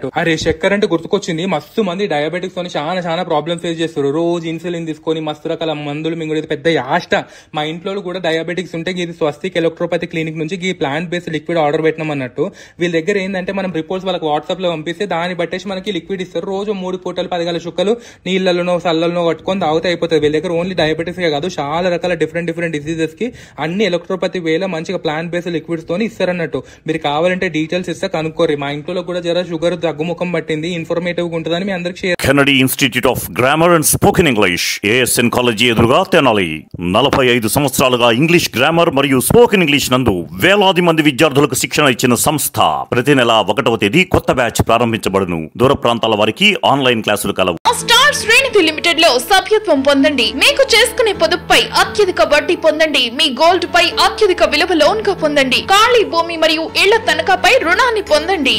అన్నట్టు అరే చక్కెర అంటే గుర్తుకొచ్చింది మస్తు మంది డయాబెటిక్స్ తో చాలా చాలా ప్రాబ్లమ్ ఫేస్ చేస్తారు రోజు ఇన్సులిన్ తీసుకొని మస్తు రకాల మందులు మింగుడు పెద్ద యాష్ట మా ఇంట్లో కూడా డయాబెటిక్స్ ఉంటే ఇది స్వస్తిక్ ఎలక్ట్రోపతి క్లినిక్ నుంచి ఈ ప్లాంట్ బేస్డ్ లిక్విడ్ ఆర్డర్ పెట్టినాం అన్నట్టు వీళ్ళ దగ్గర ఏంటంటే మనం రిపోర్ట్స్ వాళ్ళకి వాట్సాప్ లో పంపిస్తే దాన్ని బట్టేసి మనకి లిక్విడ్ ఇస్తారు రోజు మూడు పూటలు పదిగల చుక్కలు నీళ్ళలోనో సల్లలోనో కట్టుకొని తాగితే అయిపోతుంది వీళ్ళ దగ్గర ఓన్లీ డయాబెటిక్స్ కాదు చాలా రకాల డిఫరెంట్ డిఫరెంట్ డిసీజెస్ కి అన్ని ఎలక్ట్రోపతి వేలో మంచిగా ప్లాంట్ బేస్డ్ లిక్విడ్స్ తోని ఇస్తారన్నట్టు మీరు కావాలంటే డీటెయిల్స్ ఇస్తే కనుక్కోరి మా ఇంట్లో కూడా జర షుగర్ తగ్గుముఖం పట్టింది ఇన్ఫర్మేటివ్ గా ఉంటుందని మీ అందరికి share Kennedy institute of grammar and spoken English ASN college ఎదురుగా తెనాలి నలభై ఐదు సంవత్సరాలుగా ఇంగ్లీష్ గ్రామర్ మరియు స్పోకెన్ ఇంగ్లీష్ నందు వేలాది మంది విద్యార్థులకు శిక్షణ ఇచ్చిన సంస్థ ప్రతి నెల ఒకటవ తేదీ కొత్త బ్యాచ్ ప్రారంభించబడును దూర ప్రాంతాల వారికి ఆన్లైన్ క్లాసులు కలవు స్టార్ శ్రేణిధి లిమిటెడ్ లో సభ్యత్వం పొందండి మీకు చేసుకునే పొదుపుపై అత్యధిక వడ్డీ పొందండి మీ గోల్డ్ పై అత్యధిక విలువ లోన్ గా పొందండి ఖాళీ భూమి మరియు ఇళ్ల తనఖాపై రుణాన్ని పొందండి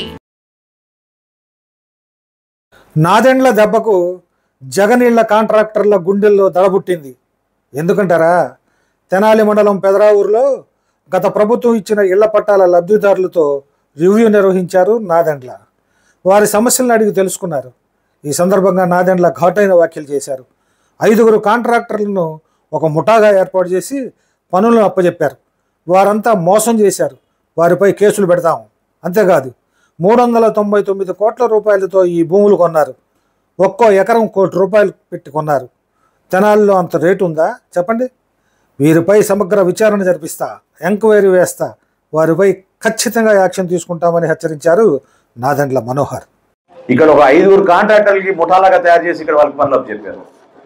నాదెండ్ల దెబ్బకు జగనీళ్ల కాంట్రాక్టర్ల గుండెల్లో దడబుట్టింది ఎందుకంటారా తెనాలి మండలం పెదరావూరులో గత ప్రభుత్వం ఇచ్చిన ఇళ్ల పట్టాల లబ్ధిదారులతో రివ్యూ నిర్వహించారు నాదెండ్ల వారి సమస్యలను అడిగి తెలుసుకున్నారు ఈ సందర్భంగా నాదెండ్ల ఘాటైన వ్యాఖ్యలు చేశారు ఐదుగురు కాంట్రాక్టర్లను ఒక ముఠాగా ఏర్పాటు చేసి పనులను అప్పజెప్పారు వారంతా మోసం చేశారు వారిపై కేసులు పెడతాం అంతేకాదు మూడు వందల తొంభై తొమ్మిది కోట్ల రూపాయలతో ఈ భూములు కొన్నారు ఒక్కో ఎకరం కోటి రూపాయలు పెట్టి కొన్నారు తెనాలిలో అంత రేటు ఉందా చెప్పండి వీరిపై సమగ్ర విచారణ జరిపిస్తా ఎంక్వైరీ వేస్తా వారిపై ఖచ్చితంగా యాక్షన్ తీసుకుంటామని హెచ్చరించారు నాదెండ్ల మనోహర్ ఇక్కడ ఒక ఐదుగురు కాంట్రాక్టర్లకి ముఠాలాగా తయారు చేసి ఇక్కడ వాళ్ళకి పనులు చెప్పారు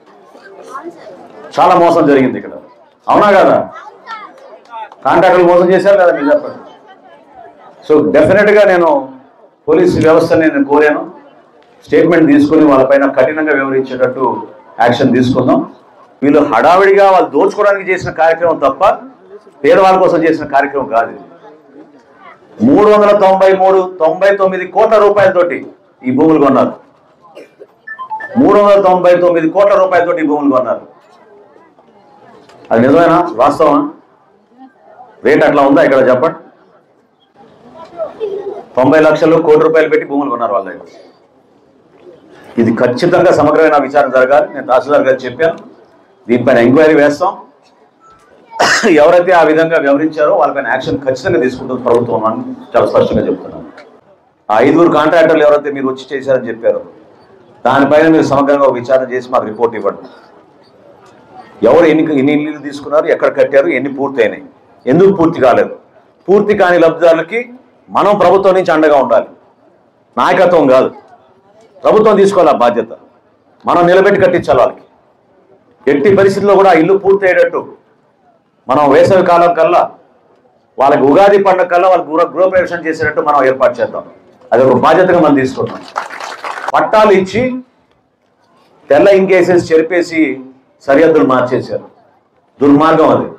చాలా మోసం జరిగింది ఇక్కడ అవునా కదా కాంట్రాక్టర్లు మోసం చేశారు కదా మీరు చెప్పండి సో డెఫినెట్గా నేను పోలీస్ వ్యవస్థని నేను కోరాను స్టేట్మెంట్ తీసుకుని వాళ్ళపైన కఠినంగా వివరించేటట్టు యాక్షన్ తీసుకుందాం వీళ్ళు హడావిడిగా వాళ్ళు దోచుకోవడానికి చేసిన కార్యక్రమం తప్ప పేదవాళ్ళ కోసం చేసిన కార్యక్రమం కాదు ఇది మూడు వందల తొంభై మూడు తొంభై తొమ్మిది కోట్ల రూపాయలతోటి ఈ భూములు కొన్నారు మూడు వందల తొంభై తొమ్మిది కోట్ల రూపాయలతోటి ఈ భూములు కొన్నారు అది నిజమేనా వాస్తవమా రేట్ అట్లా ఉందా ఇక్కడ చెప్పండి తొంభై లక్షలు కోటి రూపాయలు పెట్టి భూములు కొన్నారు వాళ్ళ దగ్గర ఇది ఖచ్చితంగా సమగ్రమైన విచారణ జరగాలి నేను తహసీల్దార్ గారు చెప్పాను దీనిపైన ఎంక్వైరీ వేస్తాం ఎవరైతే ఆ విధంగా వివరించారో వాళ్ళపైన యాక్షన్ ఖచ్చితంగా తీసుకుంటుంది ప్రభుత్వం అని చాలా స్పష్టంగా చెప్తున్నాను ఆ ఐదుగురు కాంట్రాక్టర్లు ఎవరైతే మీరు వచ్చి చేశారని చెప్పారో దానిపైన మీరు సమగ్రంగా ఒక విచారణ చేసి మాకు రిపోర్ట్ ఇవ్వండి ఎవరు ఎన్ని ఎన్ని ఇల్లు తీసుకున్నారు ఎక్కడ కట్టారు ఎన్ని పూర్తయినాయి ఎందుకు పూర్తి కాలేదు పూర్తి కాని లబ్ధిదారులకి మనం ప్రభుత్వం నుంచి అండగా ఉండాలి నాయకత్వం కాదు ప్రభుత్వం తీసుకోవాలి ఆ బాధ్యత మనం నిలబెట్టి కట్టించాలి వాళ్ళకి ఎట్టి పరిస్థితుల్లో కూడా ఆ ఇల్లు పూర్తి అయ్యేటట్టు మనం వేసవి కాలం కల్లా వాళ్ళకి ఉగాది పండుగ కల్లా వాళ్ళకి గృహ గృహప్రవేశం చేసేటట్టు మనం ఏర్పాటు చేద్దాం అది ఒక బాధ్యతగా మనం తీసుకుంటాం పట్టాలు ఇచ్చి తెల్ల ఇంకేసేసి చెరిపేసి సరిహద్దులు మార్చేశారు దుర్మార్గం అది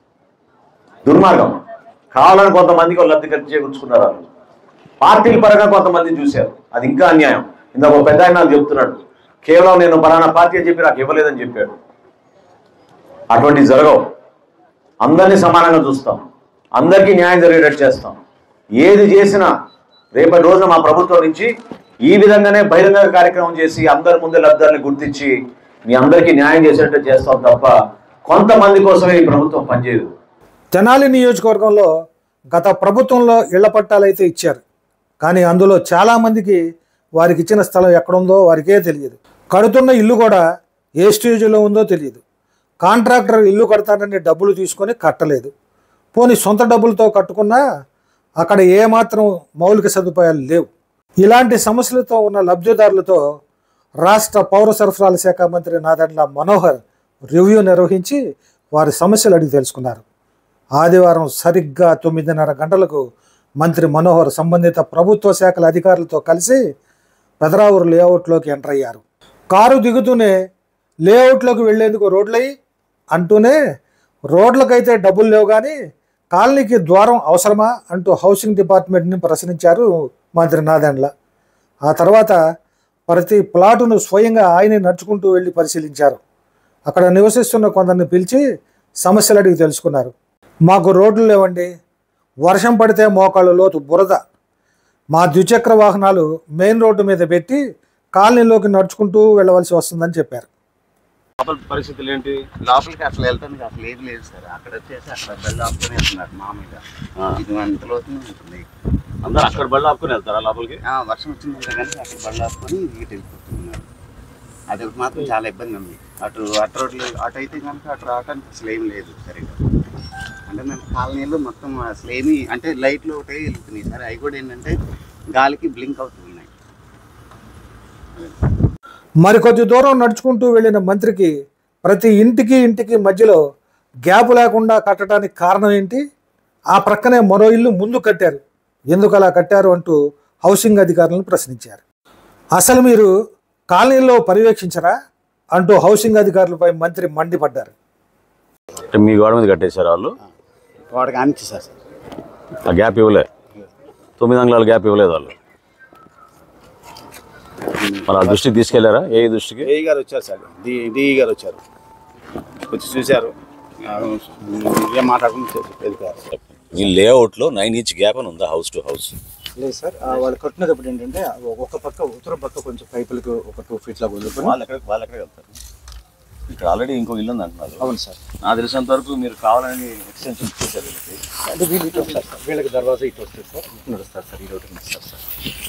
దుర్మార్గం కావాలని కొంతమందికి వాళ్ళు లబ్ధి ఖర్చు చేకూర్చుకున్నారు వాళ్ళు పార్టీల పరంగా కొంతమంది చూశారు అది ఇంకా అన్యాయం ఇందాక ఒక పెద్ద ఆయన నాకు చెప్తున్నాడు కేవలం నేను పలానా పార్టీ అని చెప్పి నాకు ఇవ్వలేదని చెప్పాడు అటువంటివి జరగవు అందరినీ సమానంగా చూస్తాం అందరికీ న్యాయం జరిగేటట్టు చేస్తాం ఏది చేసినా రేపటి రోజున మా ప్రభుత్వం నుంచి ఈ విధంగానే బహిరంగ కార్యక్రమం చేసి అందరి ముందే లబ్ధాన్ని గుర్తించి మీ అందరికీ న్యాయం చేసేటట్టు చేస్తాం తప్ప కొంతమంది కోసమే ఈ ప్రభుత్వం పనిచేయదు తెనాలి నియోజకవర్గంలో గత ప్రభుత్వంలో ఇళ్ల పట్టాలైతే ఇచ్చారు కానీ అందులో చాలామందికి వారికి ఇచ్చిన స్థలం ఎక్కడుందో వారికే తెలియదు కడుతున్న ఇల్లు కూడా ఏ స్టేజ్లో ఉందో తెలియదు కాంట్రాక్టర్ ఇల్లు కడతానని డబ్బులు తీసుకొని కట్టలేదు పోనీ సొంత డబ్బులతో కట్టుకున్నా అక్కడ ఏమాత్రం మౌలిక సదుపాయాలు లేవు ఇలాంటి సమస్యలతో ఉన్న లబ్ధిదారులతో రాష్ట్ర పౌర సరఫరాల శాఖ మంత్రి నాదెండ్ల మనోహర్ రివ్యూ నిర్వహించి వారి సమస్యలు అడిగి తెలుసుకున్నారు ఆదివారం సరిగ్గా తొమ్మిదిన్నర గంటలకు మంత్రి మనోహర్ సంబంధిత ప్రభుత్వ శాఖల అధికారులతో కలిసి పెదరావూరు లేఅవుట్లోకి ఎంటర్ అయ్యారు కారు దిగుతూనే లేఅవుట్లోకి వెళ్లేందుకు రోడ్లయి అంటూనే రోడ్లకైతే డబ్బులు లేవు కానీ కాలనీకి ద్వారం అవసరమా అంటూ హౌసింగ్ డిపార్ట్మెంట్ని ప్రశ్నించారు మంత్రి నాదెండ్ల ఆ తర్వాత ప్రతి ప్లాటును స్వయంగా ఆయనే నడుచుకుంటూ వెళ్ళి పరిశీలించారు అక్కడ నివసిస్తున్న కొందరిని పిలిచి సమస్యలు అడిగి తెలుసుకున్నారు మాకు రోడ్లు లేవండి వర్షం పడితే మోకాళ్ళు లోతు బురద మా ద్విచక్ర వాహనాలు మెయిన్ రోడ్డు మీద పెట్టి కాలనీలోకి నడుచుకుంటూ వెళ్ళవలసి వస్తుందని చెప్పారు లోపల పరిస్థితులు ఏంటి లోపలికి అసలు వెళ్తానికి అసలు ఏది లేదు సార్ అక్కడ వచ్చేసి అక్కడ బెల్ ఆపుకొని వెళ్తున్నారు మామూలుగా ఇది అంతలోనే ఉంటుంది అందరూ అక్కడ బళ్ళు ఆపుకొని వెళ్తారా లోపలికి ఆ, వర్షం వచ్చిందంటే కానీ అక్కడ బెల్ ఆపుకొని ఇటు వెళ్ళిపోతున్నారు అది ఒకటి మాత్రం చాలా ఇబ్బంది ఉంది అటు అటు రోడ్లు అటు అయితే కనుక అటు రావడానికి అసలు ఏం లేదు సరిగా అంటే మేము కాలనీలో మొత్తం అసలు ఏమీ అంటే లైట్లు ఒకటే వెళ్తున్నాయి సార్ అవి కూడా ఏంటంటే గాలికి బ్లింక్ అవుతున్నాయి మరికొద్ది దూరం నడుచుకుంటూ వెళ్ళిన మంత్రికి ప్రతి ఇంటికి ఇంటికి మధ్యలో గ్యాప్ లేకుండా కట్టడానికి కారణం ఏంటి ఆ ప్రక్కనే మరో ఇల్లు ముందు కట్టారు ఎందుకు అలా కట్టారు అంటూ హౌసింగ్ అధికారులను ప్రశ్నించారు అసలు మీరు కాలనీలో పర్యవేక్షించరా అంటూ హౌసింగ్ అధికారులపై మంత్రి మండిపడ్డారు అంటే మీ గోడ మీద కట్టేశారు వాళ్ళు వాడికి అనిచ్చి సార్ ఆ గ్యాప్ ఇవ్వలే తొమ్మిది అంగుళాల గ్యాప్ ఇవ్వలేదు వాళ్ళు మరి ఆ దృష్టికి తీసుకెళ్లారా ఏ దృష్టికి ఏఈ గారు వచ్చారు సార్ డి డిఈ గారు వచ్చారు వచ్చి చూశారు ఆ, ఏం మాట్లాడకుండా వెళ్ళిపోయారు ఈ లేఅవుట్ లో నైన్ ఇంచ్ గ్యాప్ అని ఉందా హౌస్ టు హౌస్ లేదు సార్ ఆ వాళ్ళు కట్టినప్పుడు ఏంటంటే ఒక పక్క ఉత్తర పక్క కొంచెం పైపులకు ఒక టూ ఫీట్ లాగా వదులుకొని వాళ్ళు ఎక్కడ వాళ్ళు ఎక్కడ వెళ్తారు ఇక్కడ ఆల్రెడీ ఇంకో ఇల్లు ఉంది అంటున్నారు అవును సార్ నాకు తెలిసినంత వరకు మీరు కావాలని ఎక్స్టెన్షన్ చేశారు వీళ్ళకి. అంటే వీళ్ళు ఇటు వస్తారు సార్ వీళ్ళకి దర్వాజా ఇటు వస్తుంది సార్ ఇటు నడుస్తారు సార్ ఈ రోడ్డు నడుస్తారు సార్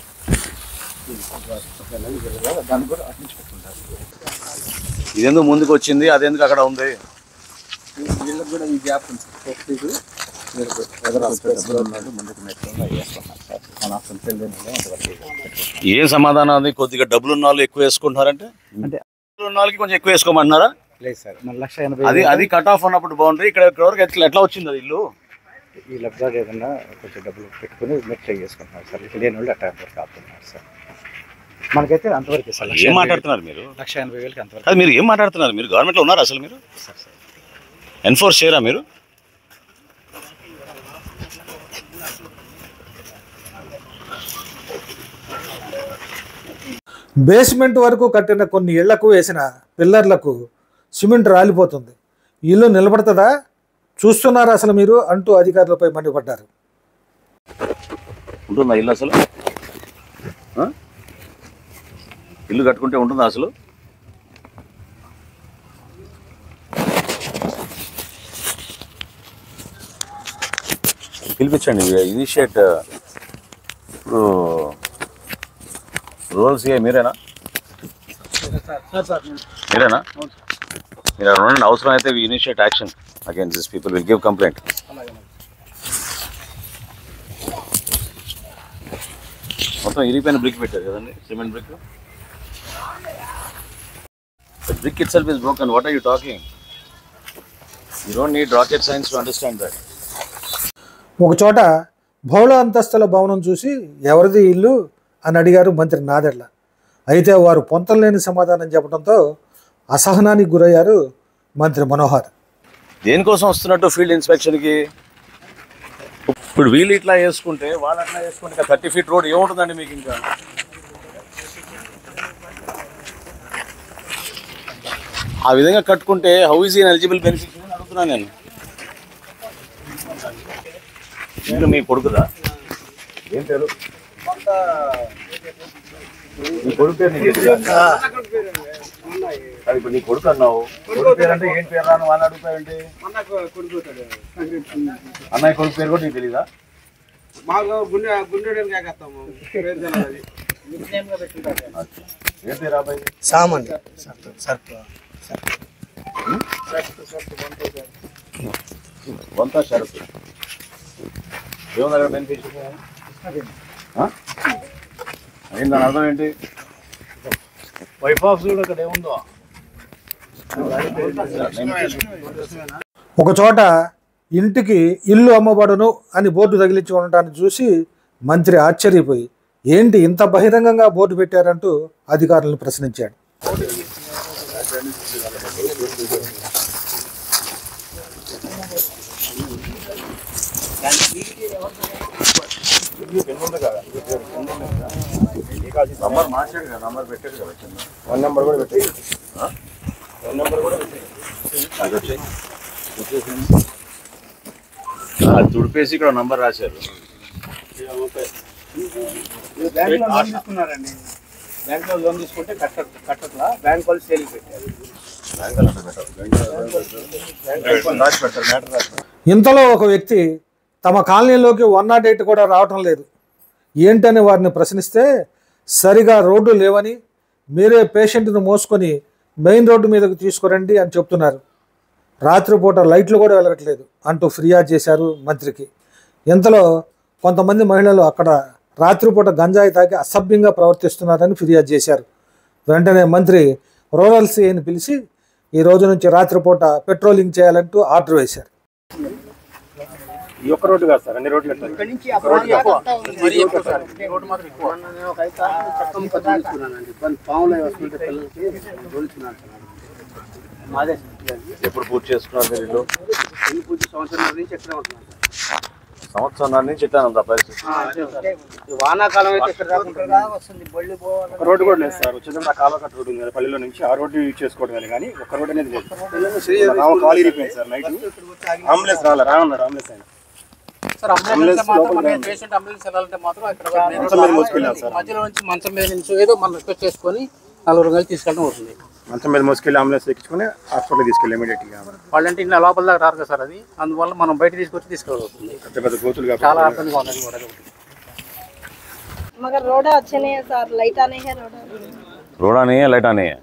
దాన్ని కూడా అటు నుంచి పెట్టుకుంటారు ఇదెందుకు ముందుకు వచ్చింది అదెందుకు అక్కడ ఉంది వీళ్ళకి కూడా ఈ గ్యాప్ ఉంది సార్ ఒక ఫీట్ వీళ్ళకి ఎదురు డబ్బులు ఉన్నాడు ముందుకు నెట్లో వేసుకున్నారు సార్ మన అసలు తెలియదు అంతవరకు ఏం సమాధానం అది కొద్దిగా డబ్బులు ఉన్న వాళ్ళు ఎక్కువ వేసుకుంటున్నారంటే అంటే డబ్బులు ఉన్న వాళ్ళకి కొంచెం ఎక్కువ వేసుకోమంటున్నారా లేదు సార్ మన లక్ష ఎనభై అది అది కట్ ఆఫ్ ఉన్నప్పుడు బౌండరీ ఇక్కడ ఇక్కడ వరకు ఎట్లా ఎట్లా వచ్చింది అది ఇల్లు ఈ లబ్జా ఏదన్నా కొంచెం డబ్బులు పెట్టుకుని మెట్ల చేసుకుంటున్నారు సార్ ఇక లేని వాళ్ళు అట్లా వరకు ఆపుతున్నారు సార్ మనకైతే అంతవరకు సార్ లక్ష ఏం ఎనభై మాట్లాడుతున్నారు మీరు వేలు- లక్ష ఎనభై వేలకి అంతవరకు అది మీరు ఏం మాట్లాడుతున్నారు మీరు గవర్నమెంట్ లో ఉన్నారు అసలు మీరు ఎన్ఫోర్స్ చేయరా మీరు బేస్మెంట్ వరకు కట్టిన కొన్ని ఇళ్లకు వేసిన పిల్లర్లకు సిమెంట్ రాలిపోతుంది ఇల్లు నిలబడుతుందా చూస్తున్నారా అసలు మీరు అంటూ అధికారులపై మండిపడ్డారు ఉంటుందా ఇల్లు అసలు ఆ? ఇల్లు కట్టుకుంటే ఉంటుందా అసలు పిలిపించండి ఇనిషియేట్ ఇప్పుడు రూరల్స్ ఏ మీరేనా మీరేనా మీరు అక్కడ ఉండండి అవసరం అయితే initiate action against this people will give complaint మొత్తం ఇరిగిపోయిన బ్రిక్ పెట్టారు కదండి cement brick brick itself is broken what are you talking you don't need rocket science to understand that ఒక చోట బహుళ అంతస్తుల భవనం చూసి ఎవరిది ఇల్లు అని అడిగారు మంత్రి నాదెళ్ల అయితే వారు పొంతలేని సమాధానం చెప్పడంతో అసహనానికి గురయ్యారు మంత్రి మనోహర్ దేనికోసం వస్తున్నట్టు ఫీల్డ్ ఇన్స్పెక్షన్కి ఇప్పుడు వీళ్ళు ఇట్లా వేసుకుంటే వాళ్ళు అట్లా వేసుకుంటే ఇంకా థర్టీ ఫీట్ రోడ్ ఏముంటుందండి మీకు ఇంకా ఆ విధంగా కట్టుకుంటే how is in eligible benefit అని అడుగుతున్నాను నేను నేను మీ కొడుకుదా ఏం పేరు నీ కొడుకు పేరు నీకు తెలీదా? అది ఇప్పుడు నీ కొడుకు అన్నావు కొడుకు పేరు అంటే ఏం పేరు రాను వాళ్ళు అడుగుతావేంటి అన్నయ్య కొడుకు పేరు కూడా నీకు తెలీదా ఏం పేరు అబ్బాయి సామాన్య సర్ప్ వంత షరత్ ఏముంది అక్కడ బెనిఫిట్ ఏంటి దాని అర్థం ఏంటి వైఫ్ ఆఫ్ చూడు అక్కడ ఏముందో ఒక చోట ఇంటికి ఇల్లు అమ్మబడును అని బోర్డు తగిలించి ఉండటాన్ని చూసి మంత్రి ఆశ్చర్యపోయి ఏంటి ఇంత బహిరంగంగా బోర్డు పెట్టారంటూ అధికారులను ప్రశ్నించాడు నంబర్ మార్చాడు కదా నంబర్ పెట్టాడు కదా కింద. వన్ నెంబర్ కూడా పెట్టి అది వచ్చేయి. అది తుడిపేసి ఇక్కడ నంబర్ రాశారు బ్యాంక్ లో లోన్ తీసుకున్నారండి బ్యాంక్ లో లోన్ తీసుకుంటే కట్ట కట్టట్లా బ్యాంక్ వాళ్ళు సేల్ పెట్టారు ఇంతలో ఒక వ్యక్తి తమ కాలనీలోకి వన్ నాట్ ఎయిట్ కూడా రావటం లేదు ఏంటని వారిని ప్రశ్నిస్తే సరిగా రోడ్డు లేవని మీరే పేషెంట్ను మోసుకొని మెయిన్ రోడ్డు మీదకి తీసుకురండి అని చెప్తున్నారు రాత్రిపూట లైట్లు కూడా వెలగట్లేదు అంటూ ఫిర్యాదు చేశారు మంత్రికి ఇంతలో కొంతమంది మహిళలు అక్కడ రాత్రిపూట గంజాయి తాగి అసభ్యంగా ప్రవర్తిస్తున్నారని ఫిర్యాదు చేశారు వెంటనే మంత్రి రూరల్ సిఐని పిలిచి ఈ రోజు నుంచి రాత్రిపూట పెట్రోలింగ్ చేయాలంటూ ఆర్డర్ వేశారు ఈ ఒక్క రోడ్డు కాదు సార్ అన్ని రోడ్లు ఇక్కడ నుంచి రోడ్డు మాత్రం ఎక్కువ నేను ఒక ఐదు సార్లు చట్టం కొత్త తీసుకున్నానండి కొన్ని పాములు అవి వస్తుంటే పిల్లలకి తోలుచున్నాను సార్ మాదే ఎప్పుడు పూర్తి చేసుకున్నారు మీరు ఇల్లు ఎన్ని పూజ సంవత్సరం నుంచి ఎక్కడే ఉంటున్నాను సార్ సంవత్సరం నుంచి ఇట్లా ఉందా పరిస్థితి ఈ వానాకాలం అయితే ఇక్కడ రాకుండా వస్తుంది బళ్ళు పోవాలి ఒక రోడ్డు కూడా లేదు సార్ వచ్చిందంటే ఆ కాలువ కట్ట రోడ్డు ఉంది కదా పల్లెలో నుంచి ఆ రోడ్డు యూజ్ చేసుకోవడం కానీ ఒక రోడ్డు అనేది లేదు రావ కాలు ఇరిపోయింది సార్ నైట్ అంబులెన్స్ రాలే రానున్నాడు అంబులెన్స్ ఆయన సార్ అంబులెన్స్ మాత్రం మన పేషెంట్ అంబులెన్స్ వెళ్ళాలంటే మాత్రం ఇక్కడ మంచం మీద మోసుకెళ్ళాం సార్ మధ్యలో నుంచి మంచం మీద నుంచి ఏదో మనం రిక్వెస్ట్ చేసుకొని నలుగురు కలిసి తీసుకెళ్ళడం అవుతుంది మంచం మీద మోసుకెళ్ళి అంబులెన్స్ ఎక్కించుకుని హాస్పిటల్ తీసుకెళ్ళి ఇమీడియట్ గా వాళ్ళంటే ఇంట్లో లోపల దాకా రారు కదా సార్ అది అందువల్ల మనం బయట తీసుకొచ్చి తీసుకెళ్ళవుతుంది పెద్ద పెద్ద గోతులు చాలా కాబట్టి ఇబ్బందిగా ఉన్నది కూడా मगर रोड अच्छे नहीं है सर लाइट नहीं है रोड रोड नहीं है लाइट नहीं है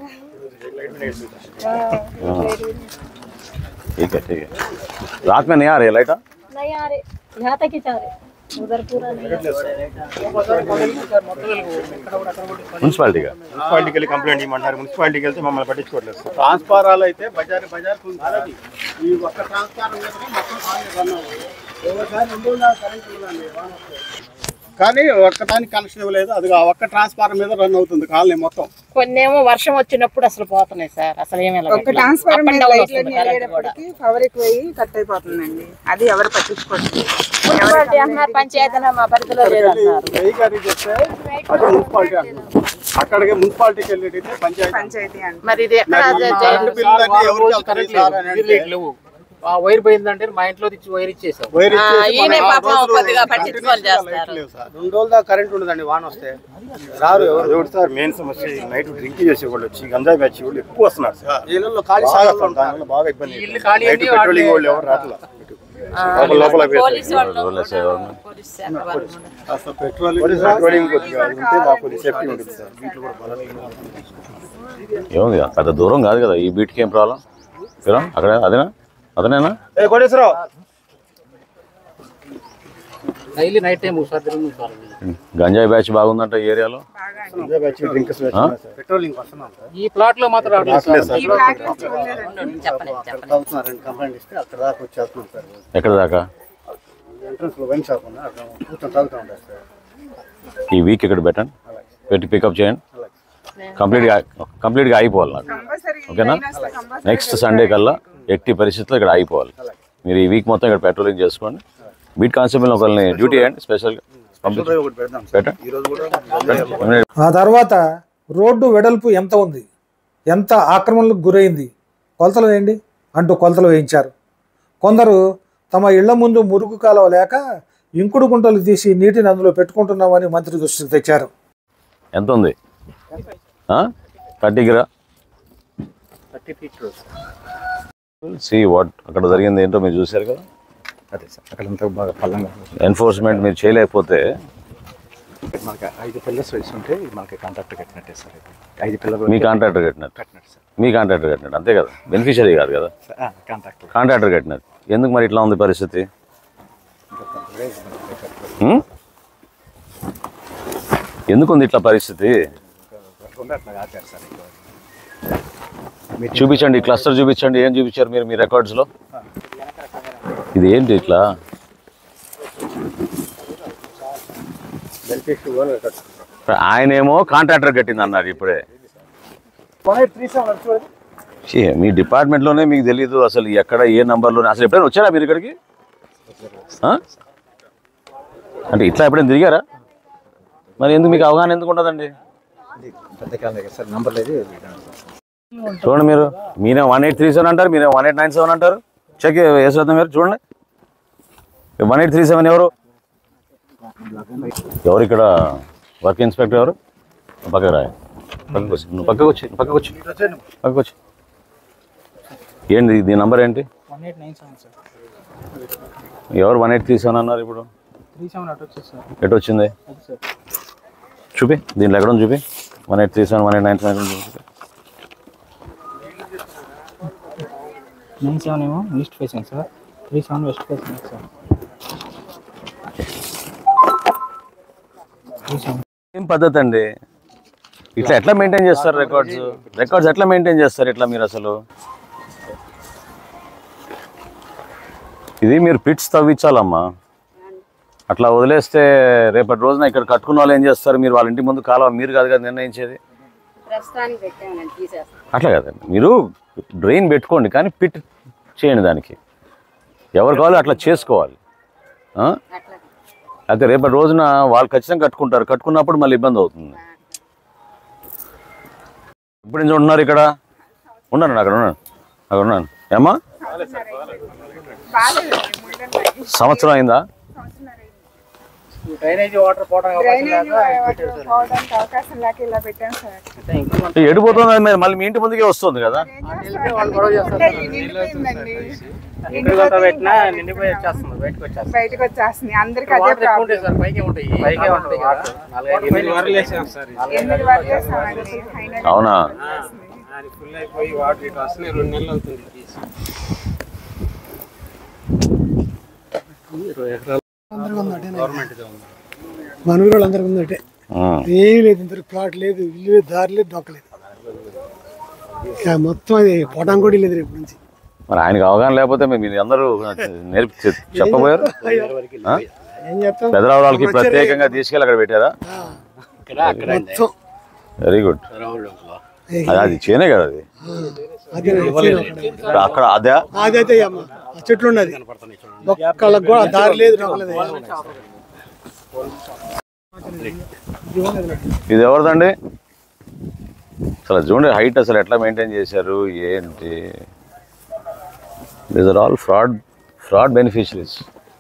हाँ, ठीक है ठीक है रात में नहीं आ रही है लाइट नहीं आ रहे यहाँ तक ही जा रहे उधर पूरा नहीं है। మున్సిపాలిటీ గా మున్సిపాలిటీకి వెళ్ళి కంప్లైంట్ ఇవ్వమంటారు మున్సిపాలిటీకి వెళ్తే మమ్మల్ని పట్టించుకోవట్లేదు సార్ ట్రాన్స్ఫారాలు అయితే బజార్ బజార్ ఉంది. ఈ ఒక్క ట్రాన్స్ఫారం మీదనే మొత్తం కాలనీ రన్ అవుతుంది. ఒకసారి రెండు వందల కరెంట్ ఇవ్వాలండి, వాన వస్తే. కానీ ఒక్కదానికి కనెక్షన్ ఇవ్వలేదు అది ఆ ఒక్క ట్రాన్స్ఫారం మీద రన్ అవుతుంది కాలనీ మొత్తం కొన్నేమో వర్షం వచ్చినప్పుడు అసలు పోతున్నాయి సార్ అసలు ఏమి ఒక ట్రాన్స్ఫార్మర్ మీద లైట్లు వెలిగేటప్పటికి పవర్ ఎక్కువయ్యి కట్ అయిపోతుందండి అది ఎవరు పట్టించుకోవట్లేదు మున్సిపాలిటీ అన్నారు పంచాయతీ మా పరిధిలో లేదన్నారు వెయ్యి గారికి చెప్తే అది మున్సిపాలిటీ అంటున్నారు అక్కడికి మున్సిపాలిటీకి వెళ్ళేటైతే పంచాయతీ పంచాయతీ అంటే మరి ఇది ఎక్కడ నాకు ఈ కరెంటు బిల్లు అంటే ఎవరికి వెళ్తాయి సార్ అని అంటే లేవు ఆ వైర్ పోయిందంటే మా ఇంట్లో తెచ్చి వైర్ ఇచ్చేసాం వైర్ ఆ, ఇచ్చేసి ఈయన మన పాపం రోజులు కొద్దిగా continuous పట్టించుకోవాలి గా చేస్తారు. లైట్లు లేవు సార్. రెండు రోజుల దాకా కరెంట్ ఉండదండి వాన వస్తే రారు ఎవరు అది ఒకటి సార్ మెయిన్ సమస్య నైట్ డ్రింక్ చేసే వాళ్ళు వచ్చి గంజాయి బ్యాచ్ వాళ్ళు ఎక్కువ వస్తున్నారు సార్ నీళ్ళల్లో ఖాళీ బాగా స్థలాలు వస్తారు. ఉంటాయి. దానివల్ల బాగా ఇబ్బంది ఇల్లు ఖాళీ నైట్ అయ్యి పెట్రోలింగ్ వాళ్ళే- వాళ్ళు ఎవరు రావట్లా లోపల లోపల పోలీసు వాళ్ళు రోడ్ల సేవ పోలీసు శాఖ వాళ్ళు కూడా. అసలు పెట్రోల్ పెట్రోలింగ్ కొద్దిగా అది ఉంటే మాకు కొద్దిగా సేఫ్టీ ఉంటుంది సార్ వీటిలో కూడా బలంగా ఏముంది పెద్ద దూరం కాదు కదా ఈ బీట్కి ఏం ప్రాబ్లం కదా అక్కడ అదేనా అదనేనా ఏ కోటేశ్వరరావు డైలీ నైట్ టైం ఒకసారి తిరుగుతుంది సార్ అది. గంజాయి బ్యాచ్ బాగుందంట ఈ ఏరియాలో గంజాయి బ్యాచ్ డ్రింకర్స్ బ్యాచ్ ఆ? ఉన్నారు సార్ పెట్రోలింగ్ వస్తున్నాం సార్ ఈ ప్లాట్ లో మాత్రం రావట్లేదు రావట్లేదు సార్ సార్. ఈ ఫ్లాట్ లో చూడలేదండి చెప్పలేదు చెప్పలేదు అవుతున్నారండి కంప్లైంట్ ఇస్తే అక్కడ దాకా వచ్చేస్తున్నాం సార్ ఎక్కడ దాకా ఎంట్రన్స్ లో వైన్ షాప్ ఉంది అక్కడ కూర్చొని తాగుతూ ఉంటారు సార్ ఈ వీక్ ఇక్కడ పెట్టండి పెట్టి పికప్ చేయండి కంప్లీట్గా కంప్లీట్గా అయిపోవాలి నాకు కంపల్సరీ ఓకేనా నెక్స్ట్ సండే కల్లా ఎట్టి పరిస్థితుల్లో ఇక్కడ అయిపోవాలి మీరు ఈ వీక్ మొత్తం ఇక్కడ పెట్రోలింగ్ చేసుకోండి బీట్ కానిస్టేబుల్ ఒకరిని డ్యూటీ చేయండి స్పెషల్గా పంపించండి ఒకటి పెడదాం సార్ పెట్టండి ఈ రోజు కూడా పెట్టండి. ఆ తర్వాత రోడ్డు వెడల్పు ఎంత ఉంది ఎంత ఆక్రమణలకు గురైంది కొలతలు వేయండి అంటూ కొలతలు వేయించారు కొందరు తమ ఇళ్ల ముందు మురుగు కాలువ లేక ఇంకుడు గుంటలు తీసి నీటిని అందులో పెట్టుకుంటున్నామని మంత్రి దృష్టికి తెచ్చారు ఎంత ఉంది థర్టీ గిరా thirty feet road sir see what అక్కడ జరిగింది ఏంటో మీరు చూశారు కదా అదే సార్ అక్కడంతా బాగా పల్లంగా ఎన్ఫోర్స్మెంట్ మీరు చేయలేకపోతే మనకి ఐదు పిల్లర్స్ వేసి ఉంటే మనకి కాంట్రాక్ట్ కట్టినట్టే సార్ ఇది. ఐదు పిల్లలు మీ కాంట్రాక్టర్ కట్టినట్టు కట్టినట్టు సార్ మీ కాంట్రాక్టర్ కట్టినట్టు అంతే కదా బెనిఫిషరీ కాదు కదా కాంట్రాక్ట్ కాంట్రాక్టర్ కట్టినట్టు ఎందుకు మరి ఇట్లా ఉంది పరిస్థితి హ్మ్? ఎందుకు ఉంది ఇట్లా పరిస్థితి అట్లా ఆపారు సార్ ఇక్కడ. చూపించండి క్లస్టర్ చూపించండి ఏం చూపించారు మీరు మీ రికార్డ్స్లో ఇది ఏంటి ఇట్లా బెనిఫిట్ వాళ్ళు కట్టుకుంటారు ఆయనేమో కాంట్రాక్టర్ కట్టింది అన్నారు ఇప్పుడే త్రీ సెవెన్ చూడండి ఛీ, మీ డిపార్ట్మెంట్లోనే మీకు తెలీదు అసలు ఎక్కడ ఏ నంబర్లోనే అసలు ఎప్పుడైనా వచ్చారా మీరు ఇక్కడికి ఆ? అంటే ఇట్లా ఎప్పుడైనా తిరిగారా మరి ఎందుకు మీకు అవగాహన ఎందుకు ఉండదండి పెద్ద కాలం దగ్గర సార్ నంబర్ లేదు చూడండి మీరు మీరే వన్ ఎయిట్ త్రీ సెవెన్ అంటారు మీరే వన్ ఎయిట్ నైన్ సెవెన్ అంటారు చెక్ వేసేద్దాం మీరు చూడండి వన్ ఎయిట్ త్రీ సెవెన్ ఎవరు ఎవరు ఇక్కడ వర్క్ ఇన్స్పెక్టర్ ఎవరు పక్కకు రాయ పక్కకు వచ్చి నువ్వు పక్కకు వచ్చి నువ్వు పక్కకు వచ్చి పక్కకు వచ్చి ఏంటి దీని నంబర్ ఏంటి one eight nine seven sir ఎవరు వన్ ఎయిట్ తీసాను అన్నారు ఇప్పుడు త్రీ సెవెన్ అటు వచ్చేసి సార్ ఎటు వచ్చింది అది సార్ చూపి దీంట్లో ఎక్కడ ఉంది చూపి one eight three seven one eight nine seven చూపి నైన్ సెవెన్ ఏమో east facing sir three seven west facing sir three seven ఏం పద్ధతి అండి ఇట్లా ఎట్లా మెయింటైన్ చేస్తారు రికార్డ్స్ రికార్డ్స్ ఎట్లా మెయింటైన్ చేస్తారు ఇట్లా మీరు అసలు ఇది మీరు పిట్స్ తవ్వించాలమ్మా అట్లా వదిలేస్తే రేపటి రోజున ఇక్కడ కట్టుకున్న వాళ్ళు ఏం చేస్తారు మీరు వాళ్ళ ఇంటి ముందు కాలువ మీరు కాదు కదా నిర్ణయించేది ప్రస్తుతానికి పెట్టామని తీసేస్తాం అట్లా కదండి మీరు డ్రైన్ పెట్టుకోండి కానీ పిట్ చేయండి దానికి ఎవరు కావాలో అట్లా చేసుకోవాలి ఆ? అయితే రేపటి రోజున వాళ్ళు ఖచ్చితంగా కట్టుకుంటారు కట్టుకున్నప్పుడు మళ్ళీ ఇబ్బంది అవుతుంది ఇప్పుడు నుంచి ఉంటున్నారు ఇక్కడ ఉన్నాను అక్కడ ఉన్నాను అక్కడ ఉన్నాను ఏమ్మా సంవత్సరం అయిందా డ్రైనేజ్ వాటర్ పోవడానికి డ్రైనేజ్ పోవడానికి అవకాశం లేక ఇలా పెట్టాం సార్ ఎడిపోతుంది అది మళ్ళీ మీ ఇంటి ముందుకే వస్తుంది కదా వాళ్ళు గొడవ చేస్తారు అంటే నిండిపోయిందండి ఇంటికి పెట్టినా నిండిపోయి వచ్చేస్తుంది బయటకు వచ్చేస్తుంది బయటకు వచ్చేస్తుంది అందరికి అదే వాటర్ ఎక్కువ ఉంటాయి ప్రాబ్లం సార్ పైకే ఉంటాయి పైకే ఉంటాయి వాటర్ ఎనిమిది వరలు వేసాం సార్ ఎనిమిది వరకు వేస్తామండి అయినా అవునా అది ఫుల్ అయిపోయి వాటర్ ఇటు వస్తున్నాయి రెండు నెలలు అవుతుంది తీసి ఇరవై ఎకరాలు గవర్నమెంట్ మనూరు అందరికి ఉందటే ఉమ్. ఏం లేదు ఇంత ప్లాట్ లేదు ఇల్లు లేదు దారి లేదు దొక్కలేదు ఇక మొత్తం అది పోవడానికి కూడా లేదు రేపు నుంచి మరి ఆయనకు అవగాహన లేకపోతే మీ- మీరు అందరూ నేర్పి చె- చెప్పబోయారు ఆ? ఏం చెప్తాం పెదరావులకి ప్రత్యేకంగా తీసుకెళ్ళి అక్కడ పెట్టారా మొత్తం వెరీ గుడ్ అది అది చేనే కదా అది అదే ఇప్పుడు అక్కడ అదే అదైతే అమ్మ ఆ చెట్లు ఉన్నది ఒక్కళ్ళకి కూడా దారి లేదు దొక్కలేదు ఇది ఎవరిదండి అసలు చూడండి హైట్ అసలు ఎట్లా మెయింటైన్ చేశారు ఏంటి these are all fraud fraud beneficiaries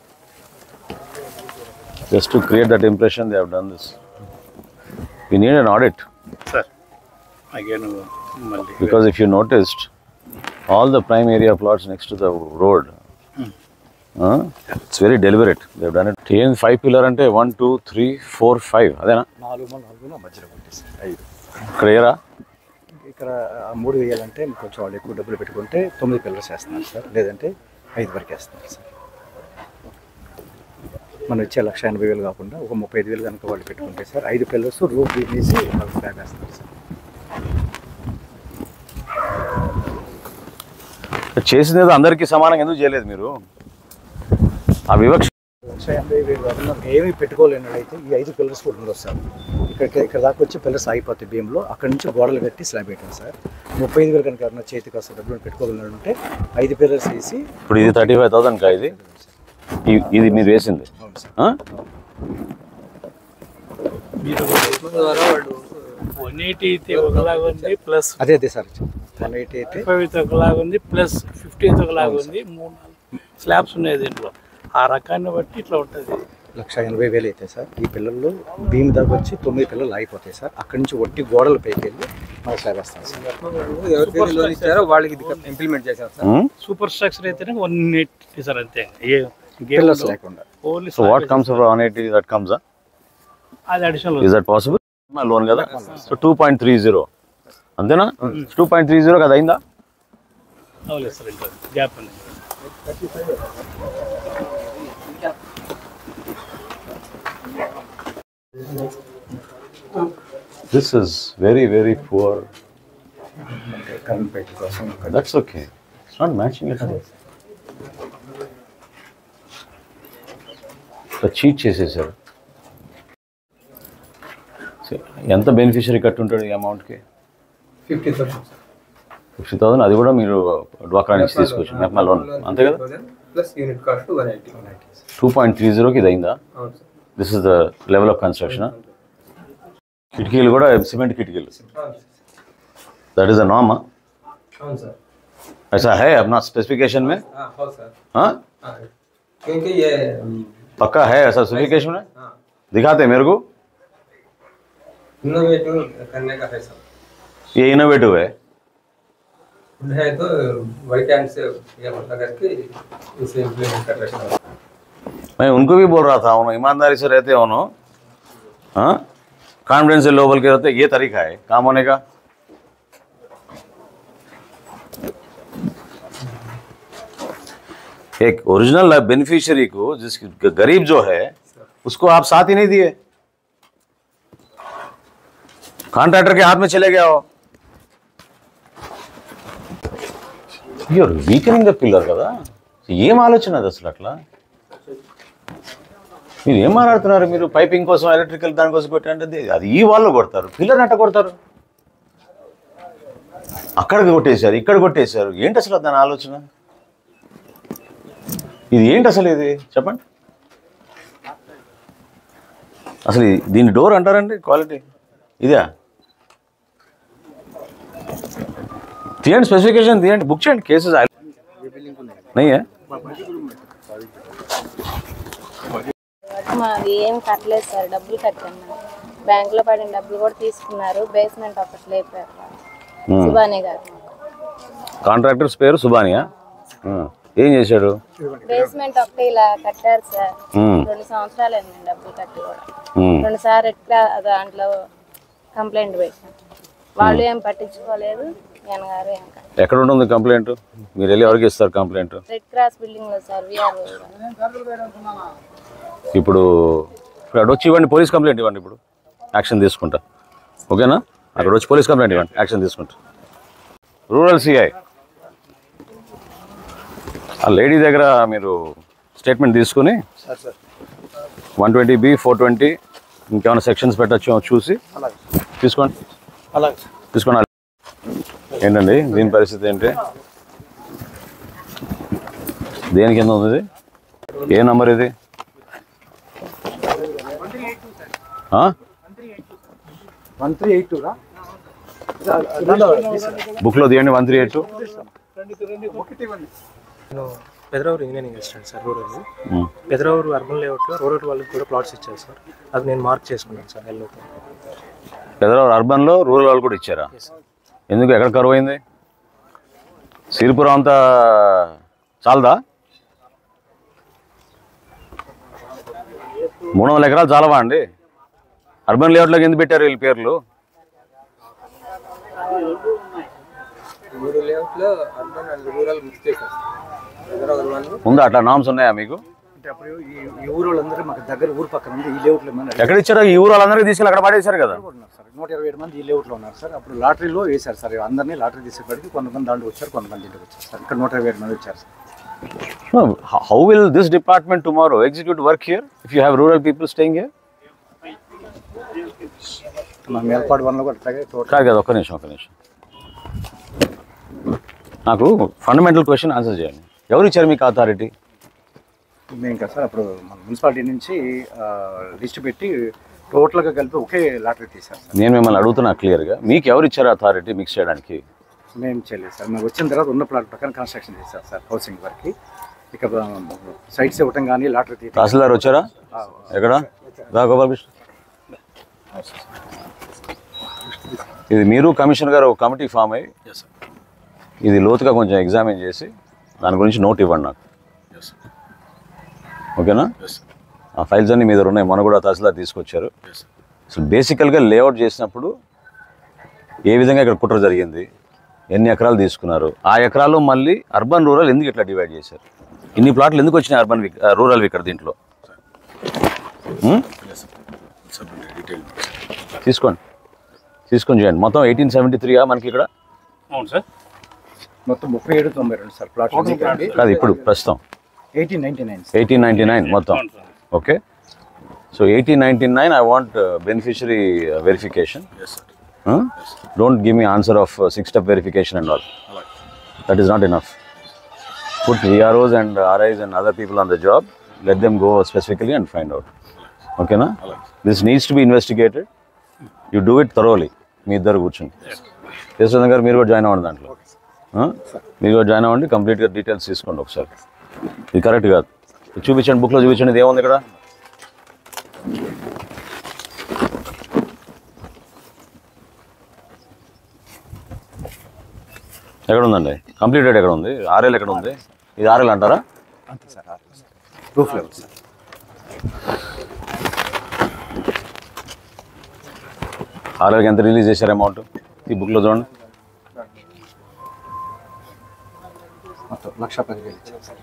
just to create that impression they have done this we need an audit sir again మళ్ళీ because if you noticed all the prime area plots next to the road uh, it's very deliberate they've done it ఏం five pillar అంటే one two three four five అదేనా నాలుగు నాలుగు మధ్యలో కొట్టేసి ఐదు ఇక్కడ ఏరా ఇక్కడ ఆ మూడు వేయాలంటే కొంచెం వాళ్ళు ఎక్కువ డబ్బులు పెట్టుకుంటే తొమ్మిది పిల్లర్స్ వేస్తున్నారు సార్ లేదంటే ఐదు వరకు వేస్తున్నారు సార్ మనం ఇచ్చే లక్ష ఎనభై వేలు కాకుండా ఒక ముప్పై ఐదు వేలు కనుక వాళ్ళు పెట్టుకుంటే సార్ ఐదు పిల్లర్స్ రూఫ్ వేసి వాళ్ళకి స్లాబ్ వేస్తున్నారు సార్ చేసింది ఏదో అందరికీ సమానంగా ఎందుకు చేయలేదు మీరు ఆ వివక్ష లక్ష ఎనభై వేలు కాకుండా ఏమీ పెట్టుకోలేనడైతే ఈ ఐదు పిల్లర్స్ కూడా ఉండవు సార్ ఇక్కడ ఇక్కడ దాకా వచ్చి పిల్లర్స్ ఆగిపోతాయి బియ్యంలో అక్కడ నుంచి గోడలు కట్టి స్లాబ్ పెట్టాం సార్ ముప్పై ఐదు వేలు కనుక ఎవరైనా చేతికి వస్తే డబ్బులు పెట్టుకోగలంటే ఐదు పిల్లర్స్ వేసి ఇప్పుడు ఇది థర్టీ ఫైవ్ థౌసండ్ కా ఇది ఇ- ఇది మీరు వేసింది ఆ? మీరు ద్వారా వాళ్ళు వన్ ఎయిటీ అయితే ఒకలాగా ఉంది ప్లస్ అదే అదే సార్ వన్ ఎయిటీ అయితే ఫైవ్ అయితే ఒకలాగా ఉంది ప్లస్ ఫిఫ్టీ అయితే ఒకలాగా ఉంది మూడు నాలుగు స్లాబ్స్ ఉన్నాయి దీంట్లో ఆ రకాన్ని బట్టి ఇట్లా ఉంటుంది లక్ష ఎనభై వేలు అయితే సార్ ఈ పిల్లలు భీమ్ దాకా వచ్చి తొమ్మిది పిల్లలు ఆగిపోతాయి సార్ అక్కడి నుంచి ఒట్టి గోడల పైకి వెళ్ళి మనం స్లాబ్ వేస్తాం సార్ ఎవరికైతే లోన్ ఇచ్చారో వాళ్ళకి ఇంప్లిమెంట్ చేశారు సార్. Hmm? సూపర్ స్ట్రక్చర్ అయితేనే వన్ ఎయిటీ సార్ అంతే ఏ Pillars లేకుండా. Only so what comes one eighty that comes అది అడిషనల్ ఇస్ దట్ పాసిబుల్ మా లోన్ కదా so two point three zero అంతేనా టూ పాయింట్ త్రీ జీరో కదా అయిందా అవలేదు సార్ ఇంకా గ్యాప్ ఉంది this is very very poor current పైకి కోసం that's okay it's not matching cheat చేసేసారు So, ఎంత బెనిఫిషరీ కట్టుంటాడు ఈ అమౌంట్కి ఫిఫ్టీ థౌసండ్ ఫిఫ్టీ థౌసండ్ అది కూడా మీరు డ్వాక్రా నుంచి తీసుకోవచ్చు మెప్మా లోన్ అంతే కదా plus unit cost one eighty two point three జీరోకి ఇది అయిందా అవును sir this is the level of construction కిటికీలు కూడా సిమెంట్ కిటికీలు దట్ ఈస్ ద నామ్ అవును సార్ ऐसा है अपना स्पेसिफिकेशन में हाँ हो सर हाँ हाँ, क्योंकि ये पक्का है ऐसा स्पेसिफिकेशन में हाँ दिखाते हैं मेरे को इनोवेटिव करने का है सब ये इनोवेटिव है है तो वही टाइम से ये मतलब करके इसे इम्प्लीमेंट कर रहे हैं मैं उनको भी बोल रहा था उन्होंने ईमानदारी से रहते हो उन्होंने हाँ कॉन्फिडेंस से लो बोल के रहते ये तरीका है काम होने का एक ओरिजिनल बेनिफिशियरी को जिस गरीब जो है उसको आप साथ ही नहीं दिए कॉन्ट्रैक्टर के हाथ में चले गया हो యూఆర్ వీకెనింగ్ ద పిల్లర్ కదా ఏం ఆలోచన అది అసలు అట్లా మీరు ఏం మాట్లాడుతున్నారు మీరు పైపింగ్ కోసం ఎలక్ట్రికల్ దానికోసం పెట్టండి అది ఈ వాళ్ళు కొడతారు పిల్లర్ని అట్ట కొడతారు అక్కడ కొట్టేశారు ఇక్కడ కొట్టేశారు ఏంటి అసలు దాని ఆలోచన ఇది ఏంటి అసలు ఇది చెప్పండి అసలు ఈ- దీని డోర్ అంటారండి క్వాలిటీ ఇదా తీయండి స్పెసిఫికేషన్ తీయండి బుక్ చేయండి కేసెస్ నయ్యే మాది ఏం కట్టలేదు సార్ డబ్బులు కట్టాను బ్యాంక్ లో పడిన డబ్బులు కూడా తీసుకున్నారు బేస్మెంట్ ఒకటి లేపారు Hmm. సుబానే గారు కాంట్రాక్టర్స్ పేరు సుబానియా ఆ, ఏం చేశాడు బేస్మెంట్ ఒకటి ఇలా కట్టారు సార్ Hmm. రెండు సంవత్సరాలు అయింది డబ్బులు కట్టి కూడా Hmm. రెండు సార్లు ఎట్లా దాంట్లో కంప్లైంట్ పెట్టాను వాళ్ళు ఏం పట్టించుకోలేదు నేను గారు ఏం కాదు. ఎక్కడ ఉంటుంది కంప్లైంట్ మీరు వెళ్ళి ఎవరికి ఇస్తారు కంప్లైంట్ రెడ్ క్రాస్ బిల్డింగ్ లో సార్ విఆర్ ఇప్పుడు ఇప్పుడు అక్కడ వచ్చి ఇవ్వండి పోలీస్ కంప్లైంట్ ఇవ్వండి ఇప్పుడు యాక్షన్ తీసుకుంటా ఓకేనా అక్కడ వచ్చి పోలీస్ కంప్లైంట్ ఇవ్వండి యాక్షన్ తీసుకుంటా రూరల్ సిఐ ఆ లేడీ దగ్గర మీరు స్టేట్మెంట్ తీసుకుని sir sir one twenty B four twenty ఇంకేమైనా సెక్షన్స్ పెట్టచ్చో చూసి అలాగే తీసుకోండి అలాగే తీసుకోండి ఏంటండి దీని పరిస్థితి ఏంటి దేని కింద ఉంది ఇది ఏ నంబర్ ఇది ఆ? వన్ త్రీ ఎయిట్ టూ రా బుక్లో తీయండి వన్ త్రీ ఎయిట్ టూ నేను Pedaravuru engineering assistant sir rural మ్మ్. పెదరావూరు అర్బన్ లేఅవుట్లో రూరల్ వాళ్ళకి కూడా ప్లాట్స్ ఇచ్చారు సార్ అది నేను మార్క్ చేసుకున్నాను సార్ ఎల్లోతో పెదరావు అర్బన్లో రూరల్ వాళ్ళు కూడా ఇచ్చారా ఎందుకు ఎక్కడ కరువు అయింది సిరిపురం అంతా చాలదా మూడు వందల ఎకరాలు చాలవా అండి అర్బన్ లేఅవుట్లోకి ఎందుకు పెట్టారు వీళ్ళ పేర్లు మూడు లేఅవుట్ లో అర్బన్ అండ్ రూరల్ మిక్స్ చేశారు హైదరాబాద్ వాళ్ళు ఉందా అట్లా నామ్స్ ఉన్నాయా మీకు అంటే అప్పుడు ఈ ఈ ఊరు వాళ్ళందరూ మాకు దగ్గర ఊరు పక్కన ఉంది ఈ లేఅవుట్లో ఏమన్నా ఎక్కడ ఇచ్చారో ఈ ఊరు వాళ్ళందరికీ తీసుకెళ్ళి అక్కడ పడేశారు కదా ఉన్నారు సార్ నూట ఇరవై ఏడు మంది ఈ లేఅవుట్లో ఉన్నారు సార్ అప్పుడు లాటరీలో వేశారు సార్ అందరినీ లాటరీ తీసేపటికి కొంతమంది దాంట్లో వచ్చారు కొంతమంది ఇంటికి వచ్చారు సార్ ఇక్కడ నూట ఇరవై ఏడు మంది వచ్చారు sir No, how how will this department tomorrow execute work here if you have rural people staying here? మా మేల్పాడు వన్లో కూడా అట్లాగే టోటల్ కాదు కదా ఒక్క నిమిషం ఒక్క నిమిషం నాకు ఫండమెంటల్ క్వశ్చన్ ఆన్సర్ చేయండి ఎవరు ఇచ్చారు మీకు అథారిటీ మేము కదా సార్ అప్పుడు మన మున్సిపాలిటీ నుంచి లిస్ట్ పెట్టి టోటల్గా కలిపి ఒకే లాటరీ తీశారు సార్ నేను మిమ్మల్ని అడుగుతున్నా క్లియర్గా మీకు ఎవరు ఇచ్చారు అథారిటీ మిక్స్ చేయడానికి మేము చేయలేదు సార్ మేము వచ్చిన తర్వాత ఉన్న ప్లాట్ ప్రకారం కన్స్ట్రక్షన్ చేశారు సార్ హౌసింగ్ వర్క్కి ఇక సైట్స్ ఇవ్వటం కానీ లాటరీ తీయటం తహసీల్దార్ వచ్చారా ఎక్కడ రా గోపాలకృష్ణ ఇది మీరు కమిషనర్ గారు ఒక కమిటీ ఫామ్ అయ్యి ఇది లోతుగా కొంచెం ఎగ్జామిన్ చేసి దాని గురించి నోట్ ఇవ్వండి నాకు ఓకేనా ఆ ఫైల్స్ అన్ని మీ దగ్గర ఉన్నాయి మొన్న కూడా తహసీల్దార్ తీసుకొచ్చారు అసలు బేసికల్గా లేఅవుట్ చేసినప్పుడు ఏ విధంగా ఇక్కడ కుట్ర జరిగింది ఎన్ని ఎకరాలు తీసుకున్నారు ఆ ఎకరాలు మళ్ళీ అర్బన్ రూరల్ ఎందుకు ఇట్లా డివైడ్ చేశారు ఇన్ని ప్లాట్లు ఎందుకు వచ్చినాయి అర్బన్ రూరల్ ఇక్కడ దీంట్లో ఉం? తీసుకోండి తీసుకొని చేయండి మొత్తం ఎయిటీన్ సెవెంటీ త్రీగా మనకి ఇక్కడ అవును సార్ మొత్తం ముప్పై ఏడు తొంభై రెండు సార్ ప్లాట్ కాదు ఇప్పుడు ప్రస్తుతం eighteen ninety nine eighteen ninety nine మొత్తం okay so eighteen ninety nine I want beneficiary verification don't give me answer of six step verification and all that is not enough put VROs and RIs and other people on the job, let them go specifically and find out. Okay, na? This needs to be investigated. You do it thoroughly. మీ ఇద్దరు కూర్చొని యశ్వంత్ గారు మీరు కూడా join అవ్వండి దాంట్లో ఆ? మీరు కూడా జాయిన్ అవ్వండి కంప్లీట్గా డీటెయిల్స్ తీసుకోండి ఒకసారి ఇది కరెక్ట్ కాదు ఇది చూపించండి బుక్లో చూపించండి ఇది ఏముంది ఇక్కడ ఎక్కడ ఉందండి కంప్లీటెడ్ ఎక్కడ ఉంది ఆర్ఎల్ ఎక్కడ ఉంది ఇది ఆర్ఎల్ అంటారా అంతే సార్ ప్రూఫ్ లెవెల్ సార్ ఆర్ఎల్కి ఎంత రిలీజ్ చేశారు అమౌంట్ ఈ బుక్లో చూడండి మొత్తం లక్ష పదివేలు ఇచ్చాం సార్